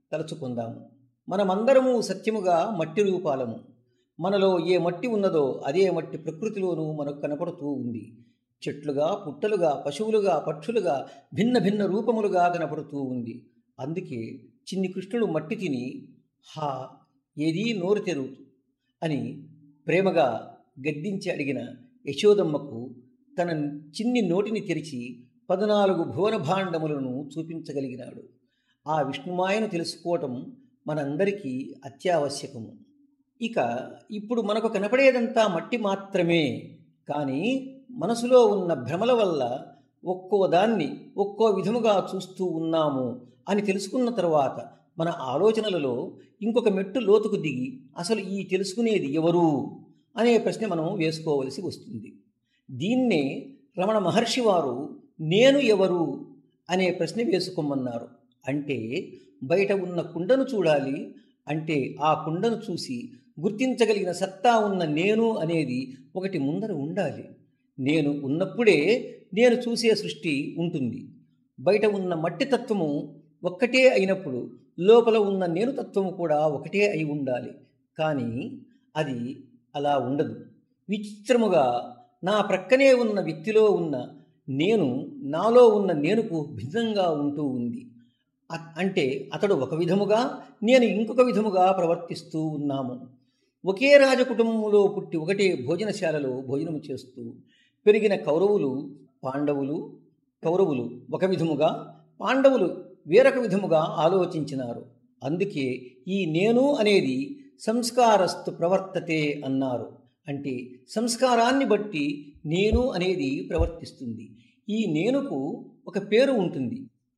S2: తలుచుకుందాము మనమందరము సత్యముగా మట్టి రూపాలము మనలో ఏ మట్టి ఉన్నదో అదే మట్టి ప్రకృతిలోనూ మనకు కనపడుతూ ఉంది చెట్లుగా పుట్టలుగా పశువులుగా పక్షులుగా భిన్న భిన్న రూపములుగా కనపడుతూ ఉంది అందుకే చిన్ని కృష్ణుడు మట్టి తిని హా ఏదీ నోరు తెరు అని ప్రేమగా గద్దించి అడిగిన యశోదమ్మకు తన చిన్ని నోటిని తెరిచి పద్నాలుగు భువన భాండములను చూపించగలిగినాడు ఆ విష్ణుమాయను తెలుసుకోవటం మనందరికీ అత్యావశ్యకము ఇక ఇప్పుడు మనకు కనపడేదంతా మట్టి మాత్రమే కానీ మనసులో ఉన్న భ్రమల వల్ల ఒక్కో దాన్ని ఒక్కో విధముగా చూస్తూ ఉన్నాము అని తెలుసుకున్న తర్వాత మన ఆలోచనలలో ఇంకొక మెట్టు లోతుకు దిగి అసలు ఈ తెలుసుకునేది ఎవరు అనే ప్రశ్న మనం వేసుకోవలసి వస్తుంది దీన్నే రమణ మహర్షి వారు నేను ఎవరు అనే ప్రశ్న వేసుకోమన్నారు అంటే బయట ఉన్న కుండను చూడాలి అంటే ఆ కుండను చూసి గుర్తించగలిగిన సత్తా ఉన్న నేను అనేది ఒకటి ముందర ఉండాలి నేను ఉన్నప్పుడే నేను చూసే సృష్టి ఉంటుంది బయట ఉన్న మట్టి తత్వము ఒక్కటే అయినప్పుడు లోపల ఉన్న నేను తత్వము కూడా ఒకటే అయి ఉండాలి కానీ అది అలా ఉండదు విచిత్రముగా నా ప్రక్కనే ఉన్న వ్యక్తిలో ఉన్న నేను నాలో ఉన్న నేనుకు భిన్నంగా ఉంటూ ఉంది అ- అంటే అతడు ఒక విధముగా నేను ఇంకొక విధముగా ప్రవర్తిస్తూ ఉన్నాము ఒకే రాజకుటుంబంలో పుట్టి ఒకటే భోజనశాలలో భోజనం చేస్తూ పెరిగిన కౌరవులు పాండవులు కౌరవులు ఒక విధముగా పాండవులు వేరొక విధముగా ఆలోచించినారు అందుకే ఈ నేను అనేది సంస్కారస్తు ప్రవర్తతే అన్నారు అంటే సంస్కారాన్ని బట్టి నేను అనేది ప్రవర్తిస్తుంది ఈ నేనుకు ఒక పేరు ఉంటుంది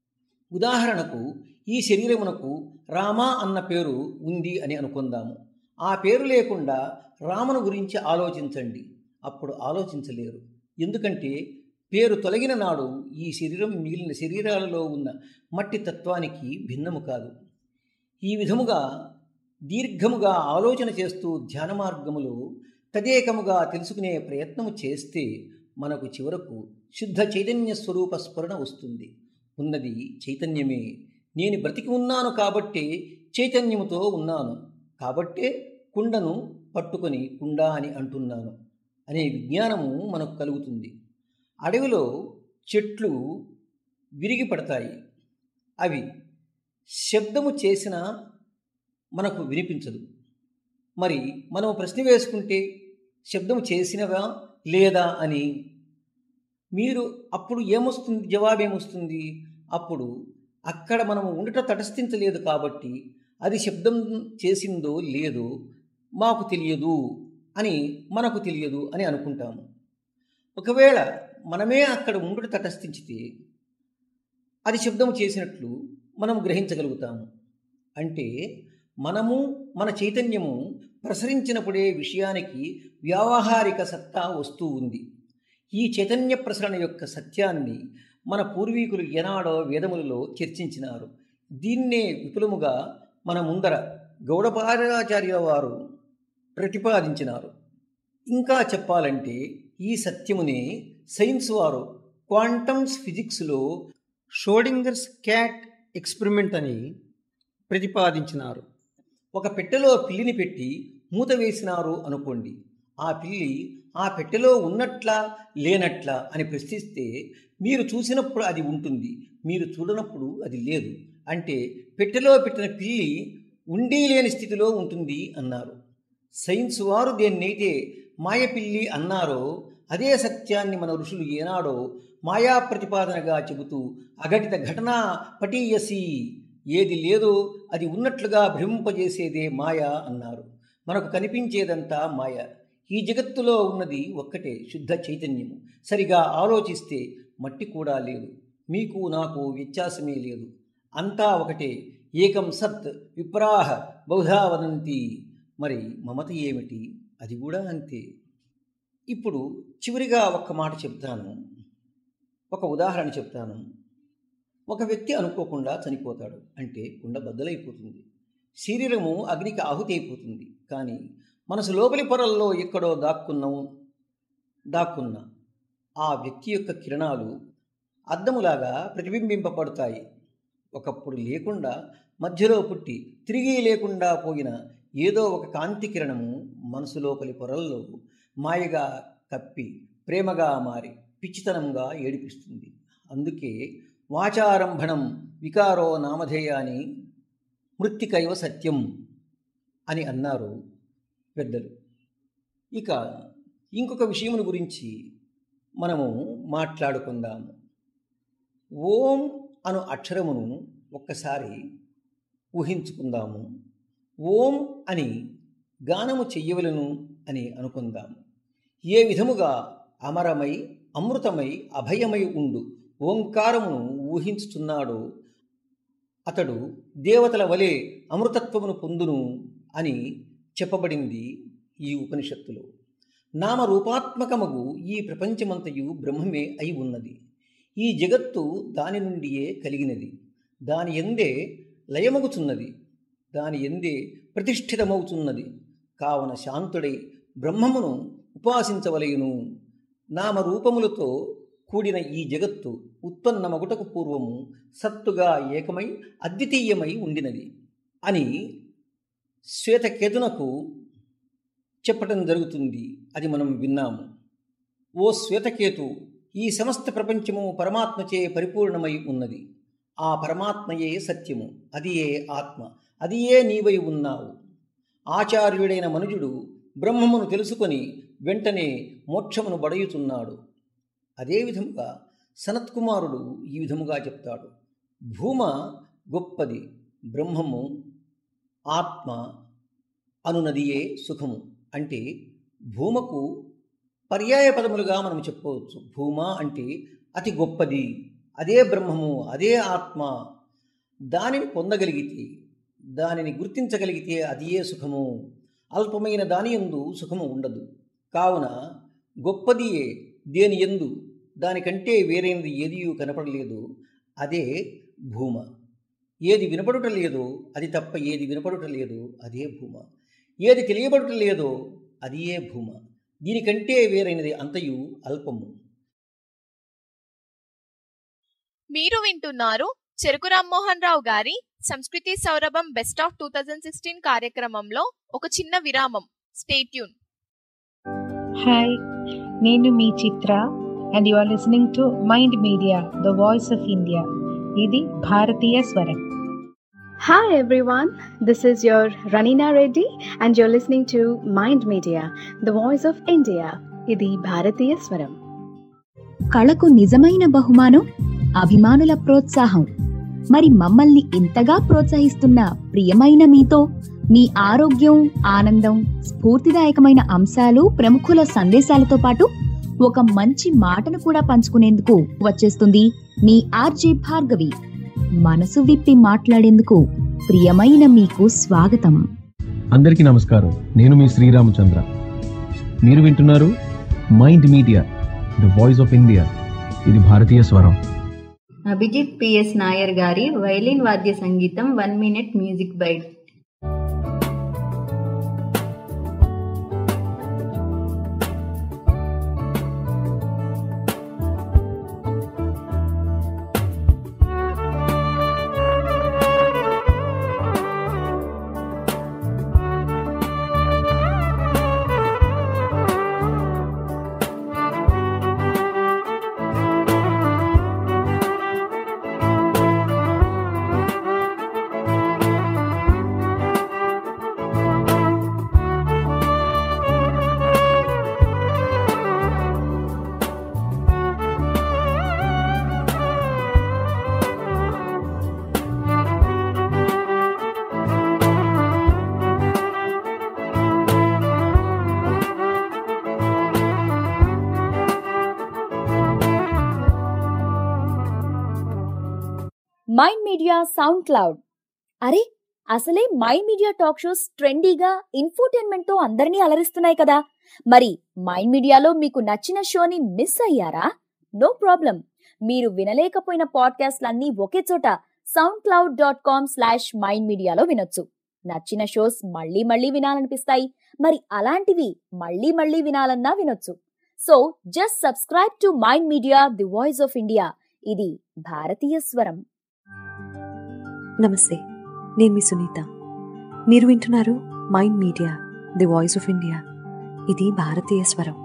S2: ఉదాహరణకు ఈ శరీరమునకు రామ అన్న పేరు ఉంది అని అనుకుందాము ఆ పేరు లేకుండా రామను గురించి ఆలోచించండి అప్పుడు ఆలోచించలేరు ఎందుకంటే పేరు తొలగిన నాడు ఈ శరీరం మిగిలిన శరీరాలలో ఉన్న మట్టి తత్వానికి భిన్నము కాదు ఈ విధముగా దీర్ఘముగా ఆలోచన చేస్తూ ధ్యాన మార్గములో తదేకముగా తెలుసుకునే ప్రయత్నము చేస్తే మనకు చివరకు శుద్ధ చైతన్య స్వరూప స్ఫురణ వస్తుంది ఉన్నది చైతన్యమే నేను బ్రతికి ఉన్నాను కాబట్టే చైతన్యముతో ఉన్నాను కాబట్టే కుండను పట్టుకొని కుండ అని అంటున్నాను అనే విజ్ఞానము మనకు కలుగుతుంది అడవిలో చెట్లు విరిగి పడతాయి అవి శబ్దము చేసినా మనకు వినిపించదు మరి మనం ప్రశ్న వేసుకుంటే శబ్దం చేసినవా లేదా అని మీరు అప్పుడు ఏమొస్తుంది జవాబేమొస్తుంది అప్పుడు అక్కడ మనము ఉండట తటస్థించలేదు కాబట్టి అది శబ్దం చేసిందో లేదో మాకు తెలియదు అని మనకు తెలియదు అని అనుకుంటాము ఒకవేళ మనమే అక్కడ ఉండుట తటస్థించితే అది శబ్దం చేసినట్లు మనం గ్రహించగలుగుతాము అంటే మనము మన చైతన్యము ప్రసరించినప్పుడే విషయానికి వ్యావహారిక సత్తా వస్తూ ఉంది ఈ చైతన్య ప్రసరణ యొక్క సత్యాన్ని మన పూర్వీకులు ఎనాడో వేదములలో చర్చించినారు దీన్నే విపులముగా మన ముందర గౌడపాదాచార్య వారు ప్రతిపాదించినారు ఇంకా చెప్పాలంటే ఈ సత్యమునే సైన్స్ వారు క్వాంటమ్స్ ఫిజిక్స్లో షోడింగర్స్ క్యాట్ ఎక్స్పెరిమెంట్ అని ప్రతిపాదించినారు ఒక పెట్టెలో పిల్లిని పెట్టి మూత వేసినారు అనుకోండి ఆ పిల్లి ఆ పెట్టెలో ఉన్నట్లా లేనట్లా అని ప్రశ్నిస్తే మీరు చూసినప్పుడు అది ఉంటుంది మీరు చూడనప్పుడు అది లేదు అంటే పెట్టెలో పెట్టిన పిల్లి ఉండి లేని స్థితిలో ఉంటుంది అన్నారు సైన్స్ వారు దేన్నైతే మాయపిల్లి అన్నారో అదే సత్యాన్ని మన ఋషులు ఏనాడో మాయా ప్రతిపాదనగా చెబుతూ అఘటిత ఘటన పటీయసి ఏది లేదో అది ఉన్నట్లుగా భ్రమింపజేసేదే మాయ అన్నారు మనకు కనిపించేదంతా మాయ ఈ జగత్తులో ఉన్నది ఒక్కటే శుద్ధ చైతన్యము సరిగా ఆలోచిస్తే మట్టి కూడా లేదు మీకు నాకు వ్యత్యాసమే లేదు అంతా ఒకటే ఏకం సత్ విప్రాహ బహుధా వదంతి మరి మమత ఏమిటి అది కూడా అంతే ఇప్పుడు చివరిగా ఒక్క మాట చెప్తాను ఒక ఉదాహరణ చెప్తాను ఒక వ్యక్తి అనుకోకుండా చనిపోతాడు అంటే కుండ బద్దలైపోతుంది శరీరము అగ్నికి ఆహుతి అయిపోతుంది కానీ మనసు లోపలి పొరల్లో ఎక్కడో దాక్కున్నాం దాక్కున్న ఆ వ్యక్తి యొక్క కిరణాలు అద్దములాగా ప్రతిబింబింపబడతాయి ఒకప్పుడు లేకుండా మధ్యలో పుట్టి తిరిగి లేకుండా పోయిన ఏదో ఒక కాంతి కిరణము మనసు లోపలి పొరల్లో మాయగా కప్పి ప్రేమగా మారి పిచ్చితనంగా ఏడిపిస్తుంది అందుకే వాచారంభణం వికారో నామధేయాని మృత్తికైవ సత్యం అని అన్నారు పెద్దలు ఇక ఇంకొక విషయమును గురించి మనము మాట్లాడుకుందాము ఓం అను అక్షరమును ఒక్కసారి ఊహించుకుందాము ఓం అని గానము చెయ్యవలను అని అనుకుందాము ఏ విధముగా అమరమై అమృతమై అభయమై ఉండు ఓంకారమును ఊహించుచున్నాడో అతడు దేవతల వలె అమృతత్వమును పొందును అని చెప్పబడింది ఈ ఉపనిషత్తులో నామరూపాత్మకమగు ఈ ప్రపంచమంతయు బ్రహ్మమే అయి ఉన్నది ఈ జగత్తు దాని నుండియే కలిగినది దాని ఎందే లయమగుచున్నది దాని ఎందే ప్రతిష్ఠితమవుతున్నది కావున శాంతుడై బ్రహ్మమును ఉపాసించవలయును నామరూపములతో కూడిన ఈ జగత్తు ఉత్పన్నమగుటకు పూర్వము సత్తుగా ఏకమై అద్వితీయమై ఉండినది అని శ్వేతకేతునకు చెప్పటం జరుగుతుంది అది మనం విన్నాము ఓ శ్వేతకేతు ఈ సమస్త ప్రపంచము పరమాత్మచే పరిపూర్ణమై ఉన్నది ఆ పరమాత్మయే సత్యము అది ఏ ఆత్మ అది ఏ నీవై ఉన్నావు ఆచార్యుడైన మనుజుడు బ్రహ్మమును తెలుసుకొని వెంటనే మోక్షమును బడయుతున్నాడు అదేవిధముగా సనత్కుమారుడు ఈ విధముగా చెప్తాడు భూమ గొప్పది బ్రహ్మము ఆత్మ అనునదియే సుఖము అంటే భూమకు పర్యాయ పదములుగా మనం చెప్పవచ్చు భూమ అంటే అతి గొప్పది అదే బ్రహ్మము అదే ఆత్మ దానిని పొందగలిగితే దానిని గుర్తించగలిగితే అదియే సుఖము అల్పమైన దాని ఎందు సుఖము ఉండదు కావున గొప్పదియే దేని ఎందు దానికంటే వేరైనది ఏది కనపడలేదు అదే భూమ ఏది వినపడుట లేదో అది తప్ప ఏది వినపడుట లేదో అదే భూమ ఏది తెలియబడుట లేదో అది ఏ భూమ దీనికంటే వేరైనది అంతయు అల్పము
S1: మీరు వింటున్నారు చెరుకు రామ్మోహన్ రావు గారి సంస్కృతి సౌరభం best of two thousand sixteen కార్యక్రమంలో ఒక చిన్న విరామం స్టేట్యూన్
S11: హాయ్ నేను మీ Chitra and you are listening to mind Media the voice of India ఇది భారతీయ స్వరం
S12: Hi everyone, this is your Ranina Reddy and you're listening to Mind Media, the voice of India. ఇది భారతీయ స్వరం
S13: కళకు నిజమైన బహుమానం అభిమానుల ప్రోత్సాహం మరి మమ్మల్ని ఇంతగా ప్రోత్సహిస్తున్న ప్రియమైన మీతో మీ ఆరోగ్యం ఆనందం స్ఫూర్తిదాయకమైన అంశాలు ప్రముఖుల సందేశాలతో పాటు ఒక మంచి మాటను కూడా పంచుకునేందుకు వచ్చేస్తుంది మీ ఆర్జే భార్గవి మనసు విప్పి మాట్లాడేందుకు ప్రియమైన మీకు స్వాగతం
S14: అందరికీ నమస్కారం నేను మీ శ్రీరామచంద్ర మీరు వింటున్నారు Mind Media the voice of India ఇది భారతీయ స్వరం
S15: అభిజిత్ పిఎస్ నాయర్ గారి వైలిన్ వాద్య సంగీతం one minute music bite
S6: Mind Media SoundCloud అరే అసలే మైండ్ మీడియా టాక్ షోస్ ట్రెండీగా ఇన్ఫోటైన్మెంట్ తో అందరినీ అలరిస్తున్నాయి కదా మరి మైండ్ మీడియాలో మీకు నచ్చిన షోని మిస్ అయ్యారా నో ప్రాబ్లం మీరు వినలేకపోయిన పాడ్కాస్ట్లన్నీ ఒకే చోట SoundCloud dot com slash Mind మీడియాలో వినొచ్చు నచ్చిన షోస్ మళ్ళీ మళ్ళీ వినాలనిపిస్తాయి మరి అలాంటివి మళ్ళీ మళ్ళీ వినాలన్నా వినొచ్చు so just subscribe to mind media the voice of India ఇది భారతీయ స్వరం
S3: నమస్తే నేను మీ సునీత మీరు వింటున్నారు Mind media the voice of India ఇది భారతీయ స్వరం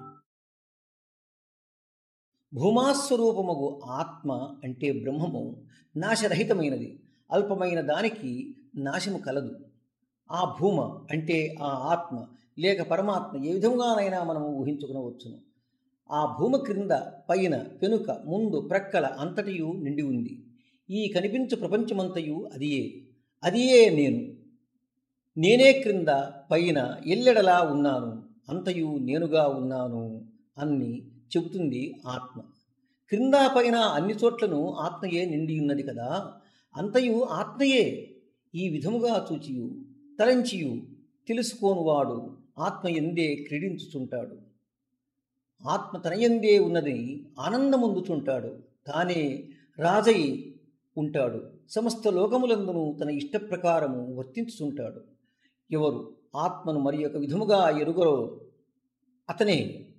S2: భూమాస్వరూపమగు ఆత్మ అంటే బ్రహ్మము నాశరహితమైనది అల్పమైన దానికి నాశము కలదు ఆ భూమ అంటే ఆ ఆత్మ లేక పరమాత్మ ఏ విధంగానైనా మనము ఊహించుకునవచ్చును ఆ భూమ క్రింద పైన వెనుక ముందు ప్రక్కల అంతటియు నిండి ఉంది ఈ కనిపించు ప్రపంచమంతయు అదియే అదియే నేను నేనే క్రింద పైన ఎల్లెడలా ఉన్నాను అంతయు నేనుగా ఉన్నాను అన్ని చెబుతుంది ఆత్మ క్రింద పైన అన్ని చోట్లను ఆత్మయే నిండి ఉన్నది కదా అంతయు ఆత్మయే ఈ విధముగా చూచియు తలంచియు తెలుసుకోనువాడు ఆత్మ ఎందే క్రీడించుచుంటాడు ఆత్మ తనయందే ఉన్నది ఆనందముందుచుంటాడు తానే రాజై ఉంటాడు సమస్త లోకములందును తన ఇష్టప్రకారము వర్తించుచుంటాడు ఎవరు ఆత్మను మరి ఒక విధముగా ఎరుగరో అతనే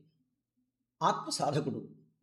S2: ఆత్మ సాధకుడు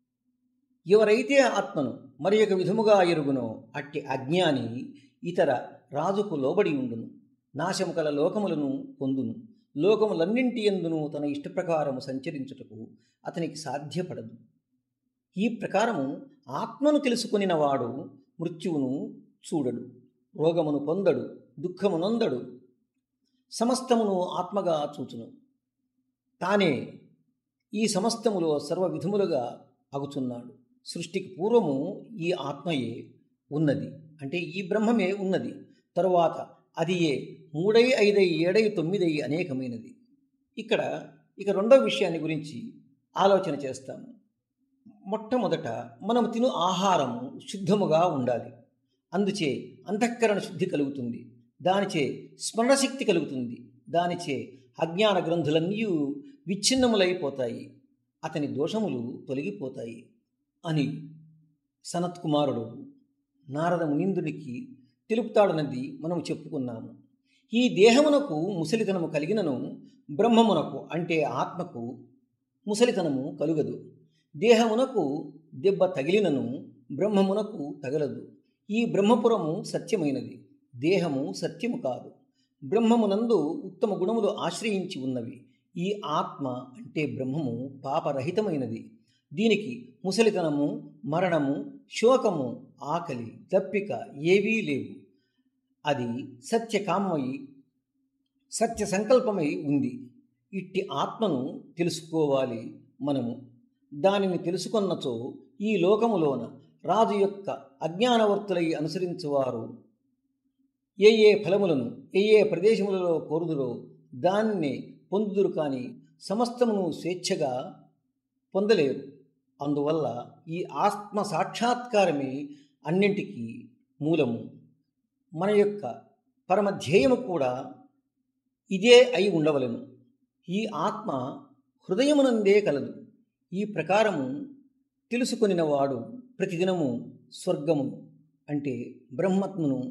S2: ఎవరైతే ఆత్మను మరి ఒక విధముగా ఎరుగునో అట్టి అజ్ఞాని ఇతర రాజుకు లోబడి ఉండును నాశము కల లోకములను పొందును లోకములన్నింటి ఎందును తన ఇష్టప్రకారము సంచరించుటకు అతనికి సాధ్యపడదు ఈ ప్రకారము ఆత్మను తెలుసుకొనిన వాడు మృత్యువును చూడడు రోగమును పొందడు దుఃఖము నొందడు సమస్తమును ఆత్మగా చూచును తానే ఈ సమస్తములో సర్వ విధములుగా అగుచున్నాడు సృష్టికి పూర్వము ఈ ఆత్మయే ఉన్నది అంటే ఈ బ్రహ్మమే ఉన్నది తరువాత అది ఏ మూడై ఐదై ఏడై తొమ్మిదై అనేకమైనది ఇక్కడ ఇక రెండో విషయాన్ని గురించి ఆలోచన చేస్తాము మొట్టమొదట మనం తిను ఆహారము శుద్ధముగా ఉండాలి అందుచే అంతఃకరణ శుద్ధి కలుగుతుంది దానిచే స్మరణశక్తి కలుగుతుంది దానిచే అజ్ఞాన గ్రంథులన్నీ విచ్ఛిన్నములైపోతాయి అతని దోషములు తొలగిపోతాయి అని సనత్కుమారుడు నారద మునిందునికి తెలుపుతాడన్నది మనం చెప్పుకున్నాము ఈ దేహమునకు ముసలితనము కలిగినను బ్రహ్మమునకు అంటే ఆత్మకు ముసలితనము కలుగదు దేహమునకు దెబ్బ తగిలినను బ్రహ్మమునకు తగలదు ఈ బ్రహ్మపురము సత్యమైనది దేహము సత్యము కాదు బ్రహ్మమునందు ఉత్తమ గుణములు ఆశ్రయించి ఉన్నవి ఈ ఆత్మ అంటే బ్రహ్మము పాపరహితమైనది దీనికి ముసలితనము మరణము శోకము ఆకలి దప్పిక ఏవీ లేవు అది సత్యకామమై సత్య సంకల్పమై ఉంది ఇట్టి ఆత్మను తెలుసుకోవాలి మనము దానిని తెలుసుకొన్నచో ఈ లోకములోన రాజు యొక్క అజ్ఞానవర్తులై అనుసరించువారు ఏ ఏ ఫలములను ఏ ఏ ప్రదేశములలో కోరుదురో దాన్ని పొందుదురు కానీ సమస్తమును స్వేచ్ఛగా పొందలేరు అందువల్ల ఈ ఆత్మ సాక్షాత్కారమే అన్నింటికీ మూలము మన యొక్క పరమధ్యేయము కూడా ఇదే అయి ఉండవలను ఈ ఆత్మ హృదయమునందే కలదు ఈ ప్రకారము తెలుసుకొనినవాడు ప్రతిదినము స్వర్గము అంటే బ్రహ్మత్మును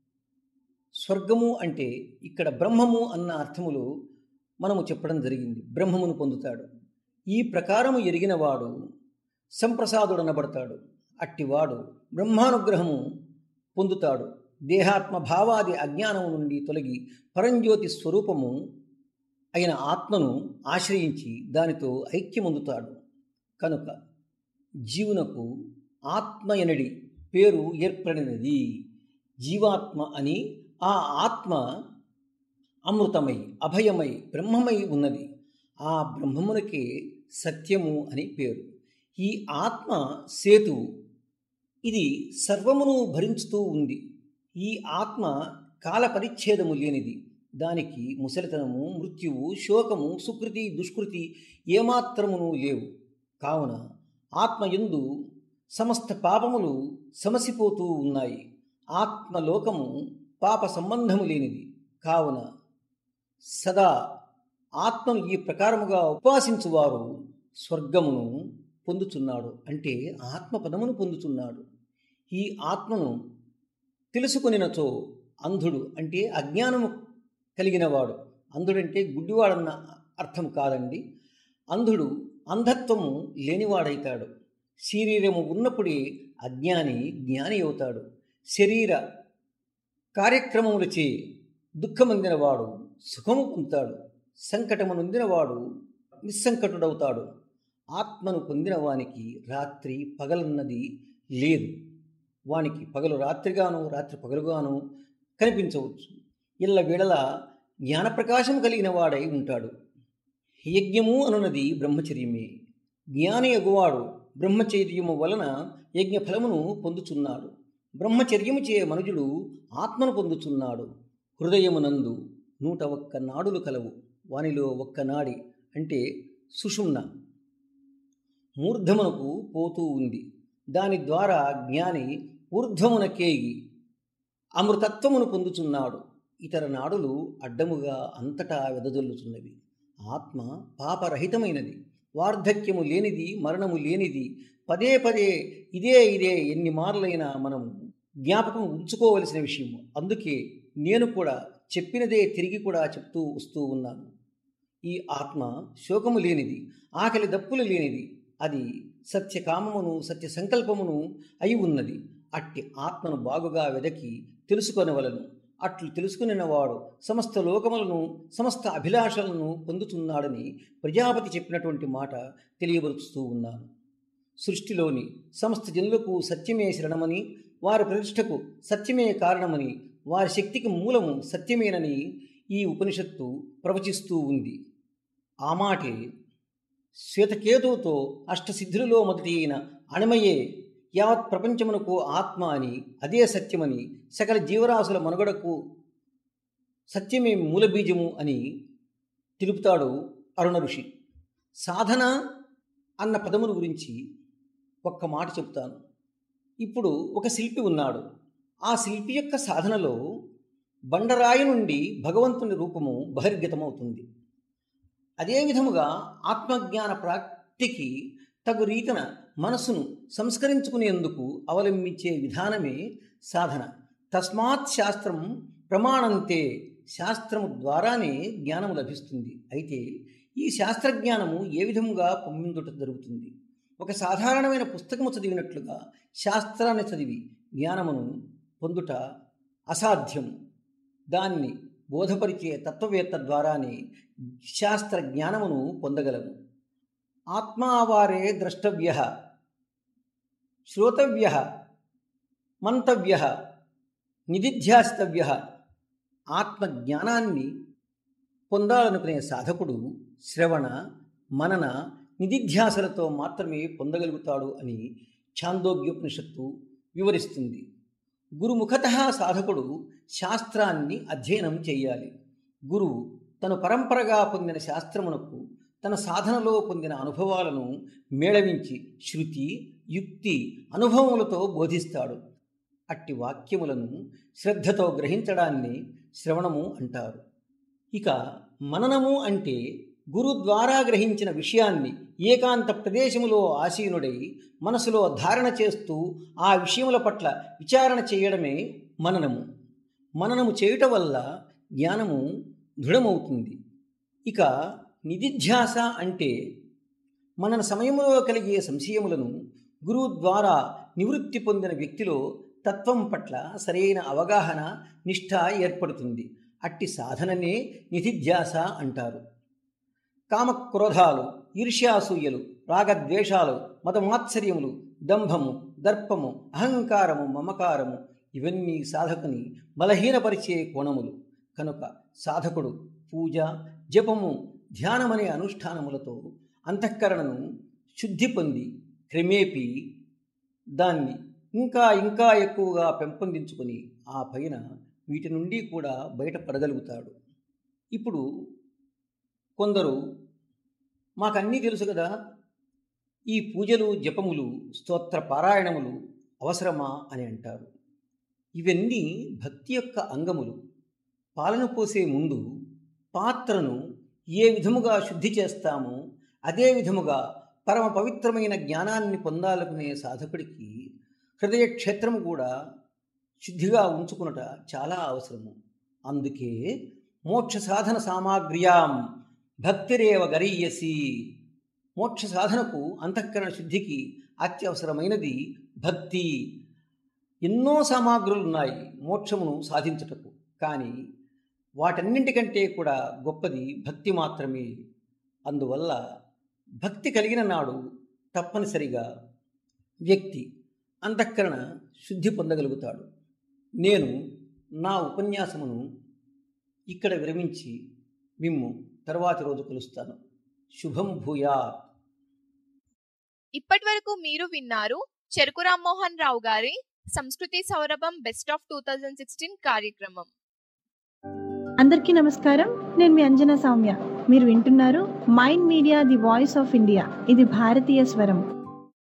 S2: స్వర్గము అంటే ఇక్కడ బ్రహ్మము అన్న అర్థములు మనము చెప్పడం జరిగింది బ్రహ్మమును పొందుతాడు ఈ ప్రకారము ఎరిగినవాడు సంప్రసాదుడనబడతాడు అట్టివాడు బ్రహ్మానుగ్రహము పొందుతాడు దేహాత్మ భావాది అజ్ఞానము నుండి తొలగి పరంజ్యోతి స్వరూపము అయిన ఆత్మను ఆశ్రయించి దానితో ఐక్యమొందుతాడు కనుక జీవునకు ఆత్మ ఎనడి పేరు ఏర్పడినది జీవాత్మ అని ఆ ఆత్మ అమృతమై అభయమై బ్రహ్మమై ఉన్నది ఆ బ్రహ్మమునకే సత్యము అని పేరు ఈ ఆత్మ సేతువు ఇది సర్వమును భరించుతూ ఉంది ఈ ఆత్మ కాల పరిచ్ఛేదము లేనిది దానికి ముసలితనము మృత్యువు శోకము సుకృతి దుష్కృతి ఏమాత్రమును లేవు కావున ఆత్మ ఎందు సమస్త పాపములు సమసిపోతూ ఉన్నాయి ఆత్మలోకము పాప సంబంధము లేనిది కావున సదా ఆత్మను ఈ ప్రకారముగా ఉపాసించువారు స్వర్గమును పొందుచున్నాడు అంటే ఆత్మ పదమును పొందుచున్నాడు ఈ ఆత్మను తెలుసుకొనినచో అంధుడు అంటే అజ్ఞానము కలిగినవాడు అంధుడంటే గుడ్డివాడన్న అర్థం కాదండి అంధుడు అంధత్వము లేనివాడైతాడు శరీరము ఉన్నప్పుడే అజ్ఞాని జ్ఞాని అవుతాడు శరీర కార్యక్రమములచే దుఃఖమందినవాడు సుఖము పొందుతాడు సంకటము నొందినవాడు నిస్సంకటుడవుతాడు ఆత్మను పొందిన వానికి రాత్రి పగలన్నది లేదు వానికి పగలు రాత్రిగాను రాత్రి పగలుగాను కనిపించవచ్చు ఇళ్ళ వేళల జ్ఞానప్రకాశం కలిగిన వాడై ఉంటాడు యజ్ఞము అనున్నది బ్రహ్మచర్యమే జ్ఞాని ఎగువాడు బ్రహ్మచర్యము వలన యజ్ఞ ఫలమును పొందుచున్నాడు బ్రహ్మచర్యము చే మనుజుడు ఆత్మను పొందుచున్నాడు హృదయమునందు నూట ఒక్క నాడులు కలవు వానిలో ఒక్క నాడి అంటే సుషుమ్న మూర్ధమునకు పోతూ ఉంది దాని ద్వారా జ్ఞాని ఊర్ధ్వమునకేగి అమృతత్వమును పొందుచున్నాడు ఇతర నాడులు అడ్డముగా అంతటా వెదజల్లుచున్నవి ఆత్మ పాపరహితమైనది వార్ధక్యము లేనిది మరణము లేనిది పదే పదే ఇదే ఇదే ఎన్ని మార్లైనా మనం జ్ఞాపకం ఉంచుకోవలసిన విషయం అందుకే నేను కూడా చెప్పినదే తిరిగి కూడా చెప్తూ వస్తూ ఉన్నాను ఈ ఆత్మ శోకము లేనిది ఆకలి దప్పులు లేనిది అది సత్యకామమును సత్య సంకల్పమును అయి ఉన్నది అట్టి ఆత్మను బాగుగా వెదకి తెలుసుకొనవలను అట్లు తెలుసుకునినవాడు సమస్త లోకములను సమస్త అభిలాషలను పొందుతున్నాడని ప్రజాపతి చెప్పినటువంటి మాట తెలియబరుస్తూ ఉన్నాను సృష్టిలోని సమస్త జనులకు సత్యమే శరణమని వారి ప్రతిష్టకు సత్యమే కారణమని వారి శక్తికి మూలము సత్యమేనని ఈ ఉపనిషత్తు ప్రవచిస్తూ ఉంది ఆ మాటే శ్వేతకేతువుతో అష్టసిద్ధులలో మొదటి అయిన అణమయే యావత్ ప్రపంచమునకు ఆత్మ అని అదే సత్యమని సకల జీవరాశుల మనుగడకు సత్యమే మూలబీజము అని తెలుపుతాడు అరుణ ఋషి సాధన అన్న పదమును గురించి ఒక్క మాట చెప్తాను ఇప్పుడు ఒక శిల్పి ఉన్నాడు ఆ శిల్పి యొక్క సాధనలో బండరాయి నుండి భగవంతుని రూపము బహిర్గతమవుతుంది అదే విధముగా ఆత్మజ్ఞాన ప్రాప్తికి తగు రీతిన మనసును సంస్కరించుకునేందుకు అవలంబించే విధానమే సాధన తస్మాత్ శాస్త్రం ప్రమాణంతే శాస్త్రము ద్వారానే జ్ఞానము లభిస్తుంది అయితే ఈ శాస్త్రజ్ఞానము ఏ విధముగా పొందిందుట జరుగుతుంది ఒక సాధారణమైన పుస్తకము చదివినట్లుగా శాస్త్రాన్ని చదివి జ్ఞానమును పొందుట అసాధ్యం దాన్ని బోధపరిచే తత్వవేత్త ద్వారానే శాస్త్ర జ్ఞానమును పొందగలము ఆత్మావారే ద్రష్టవ్య శ్రోతవ్య మంతవ్య నిధిధ్యాస్తవ్య ఆత్మజ్ఞానాన్ని పొందాలనుకునే సాధకుడు శ్రవణ మనన నిధిధ్యాసలతో మాత్రమే పొందగలుగుతాడు అని ఛాందోగ్యోపనిషత్తు వివరిస్తుంది గురుముఖత సాధకుడు శాస్త్రాన్ని అధ్యయనం చేయాలి గురువు తను పరంపరగా పొందిన శాస్త్రమునకు తన సాధనలో పొందిన అనుభవాలను మేళవించి శృతి యుక్తి అనుభవములతో బోధిస్తాడు అట్టి వాక్యములను శ్రద్ధతో గ్రహించడాన్ని శ్రవణము అంటారు ఇక మననము అంటే గురు ద్వారా గ్రహించిన విషయాన్ని ఏకాంత ప్రదేశములో ఆసీనుడై మనసులో ధారణ చేస్తూ ఆ విషయముల పట్ల విచారణ చేయడమే మననము మననము చేయుట వల్ల జ్ఞానము దృఢమవుతుంది ఇక నిధిధ్యాస అంటే మన సమయంలో కలిగే సంశయములను గురువు ద్వారా నివృత్తి పొందిన వ్యక్తిలో తత్వం పట్ల సరైన అవగాహన నిష్ఠ ఏర్పడుతుంది అట్టి సాధననే నిధిధ్యాస అంటారు కామక్రోధాలు ఈర్ష్యాసూయలు రాగద్వేషాలు మతమాత్సర్యములు దంభము దర్పము అహంకారము మమకారము ఇవన్నీ సాధకుని బలహీనపరిచే కోణములు కనుక సాధకుడు పూజ జపము ధ్యానమనే అనుష్ఠానములతో అంతఃకరణను శుద్ధి పొంది క్రమేపీ దాన్ని ఇంకా ఇంకా ఎక్కువగా పెంపొందించుకొని ఆ పైన వీటి నుండి కూడా బయటపడగలుగుతాడు ఇప్పుడు కొందరు మాకన్నీ తెలుసు కదా ఈ పూజలు జపములు స్తోత్ర పారాయణములు అవసరమా అని అంటారు ఇవన్నీ భక్తి యొక్క అంగములు పాలన పోసే ముందు పాత్రను ఏ విధముగా శుద్ధి చేస్తామో అదే విధముగా పరమ పవిత్రమైన జ్ఞానాన్ని పొందాలనుకునే సాధకుడికి హృదయ క్షేత్రము కూడా శుద్ధిగా ఉంచుకునట చాలా అవసరము అందుకే మోక్ష సాధన సామాగ్ర్యాం భక్తిరేవ గరీయసి మోక్ష సాధనకు అంతఃకరణ శుద్ధికి అత్యవసరమైనది భక్తి ఎన్నో సామాగ్రులున్నాయి మోక్షమును సాధించుటకు కానీ వాటన్నింటికంటే కూడా గొప్పది భక్తి మాత్రమే అందువల్ల భక్తి కలిగిన నాడు తప్పనిసరిగా వ్యక్తి అంతఃకరణ శుద్ధి పొందగలుగుతాడు నేను నా ఉపన్యాసమును ఇక్కడ విరమించి మిమ్ము తర్వాతి రోజు కలుస్తాను శుభం భూయాత్
S1: ఇప్పటి వరకు మీరు విన్నారు చెరుకు రామ్మోహన్ రావు గారి సంస్కృతి సౌరభం best of two thousand sixteen కార్యక్రమం
S16: అందరికీ నమస్కారం నేను మీ అంజనా సౌమ్య మీరు వింటున్నారు Mind media the voice of India ఇది భారతీయ స్వరం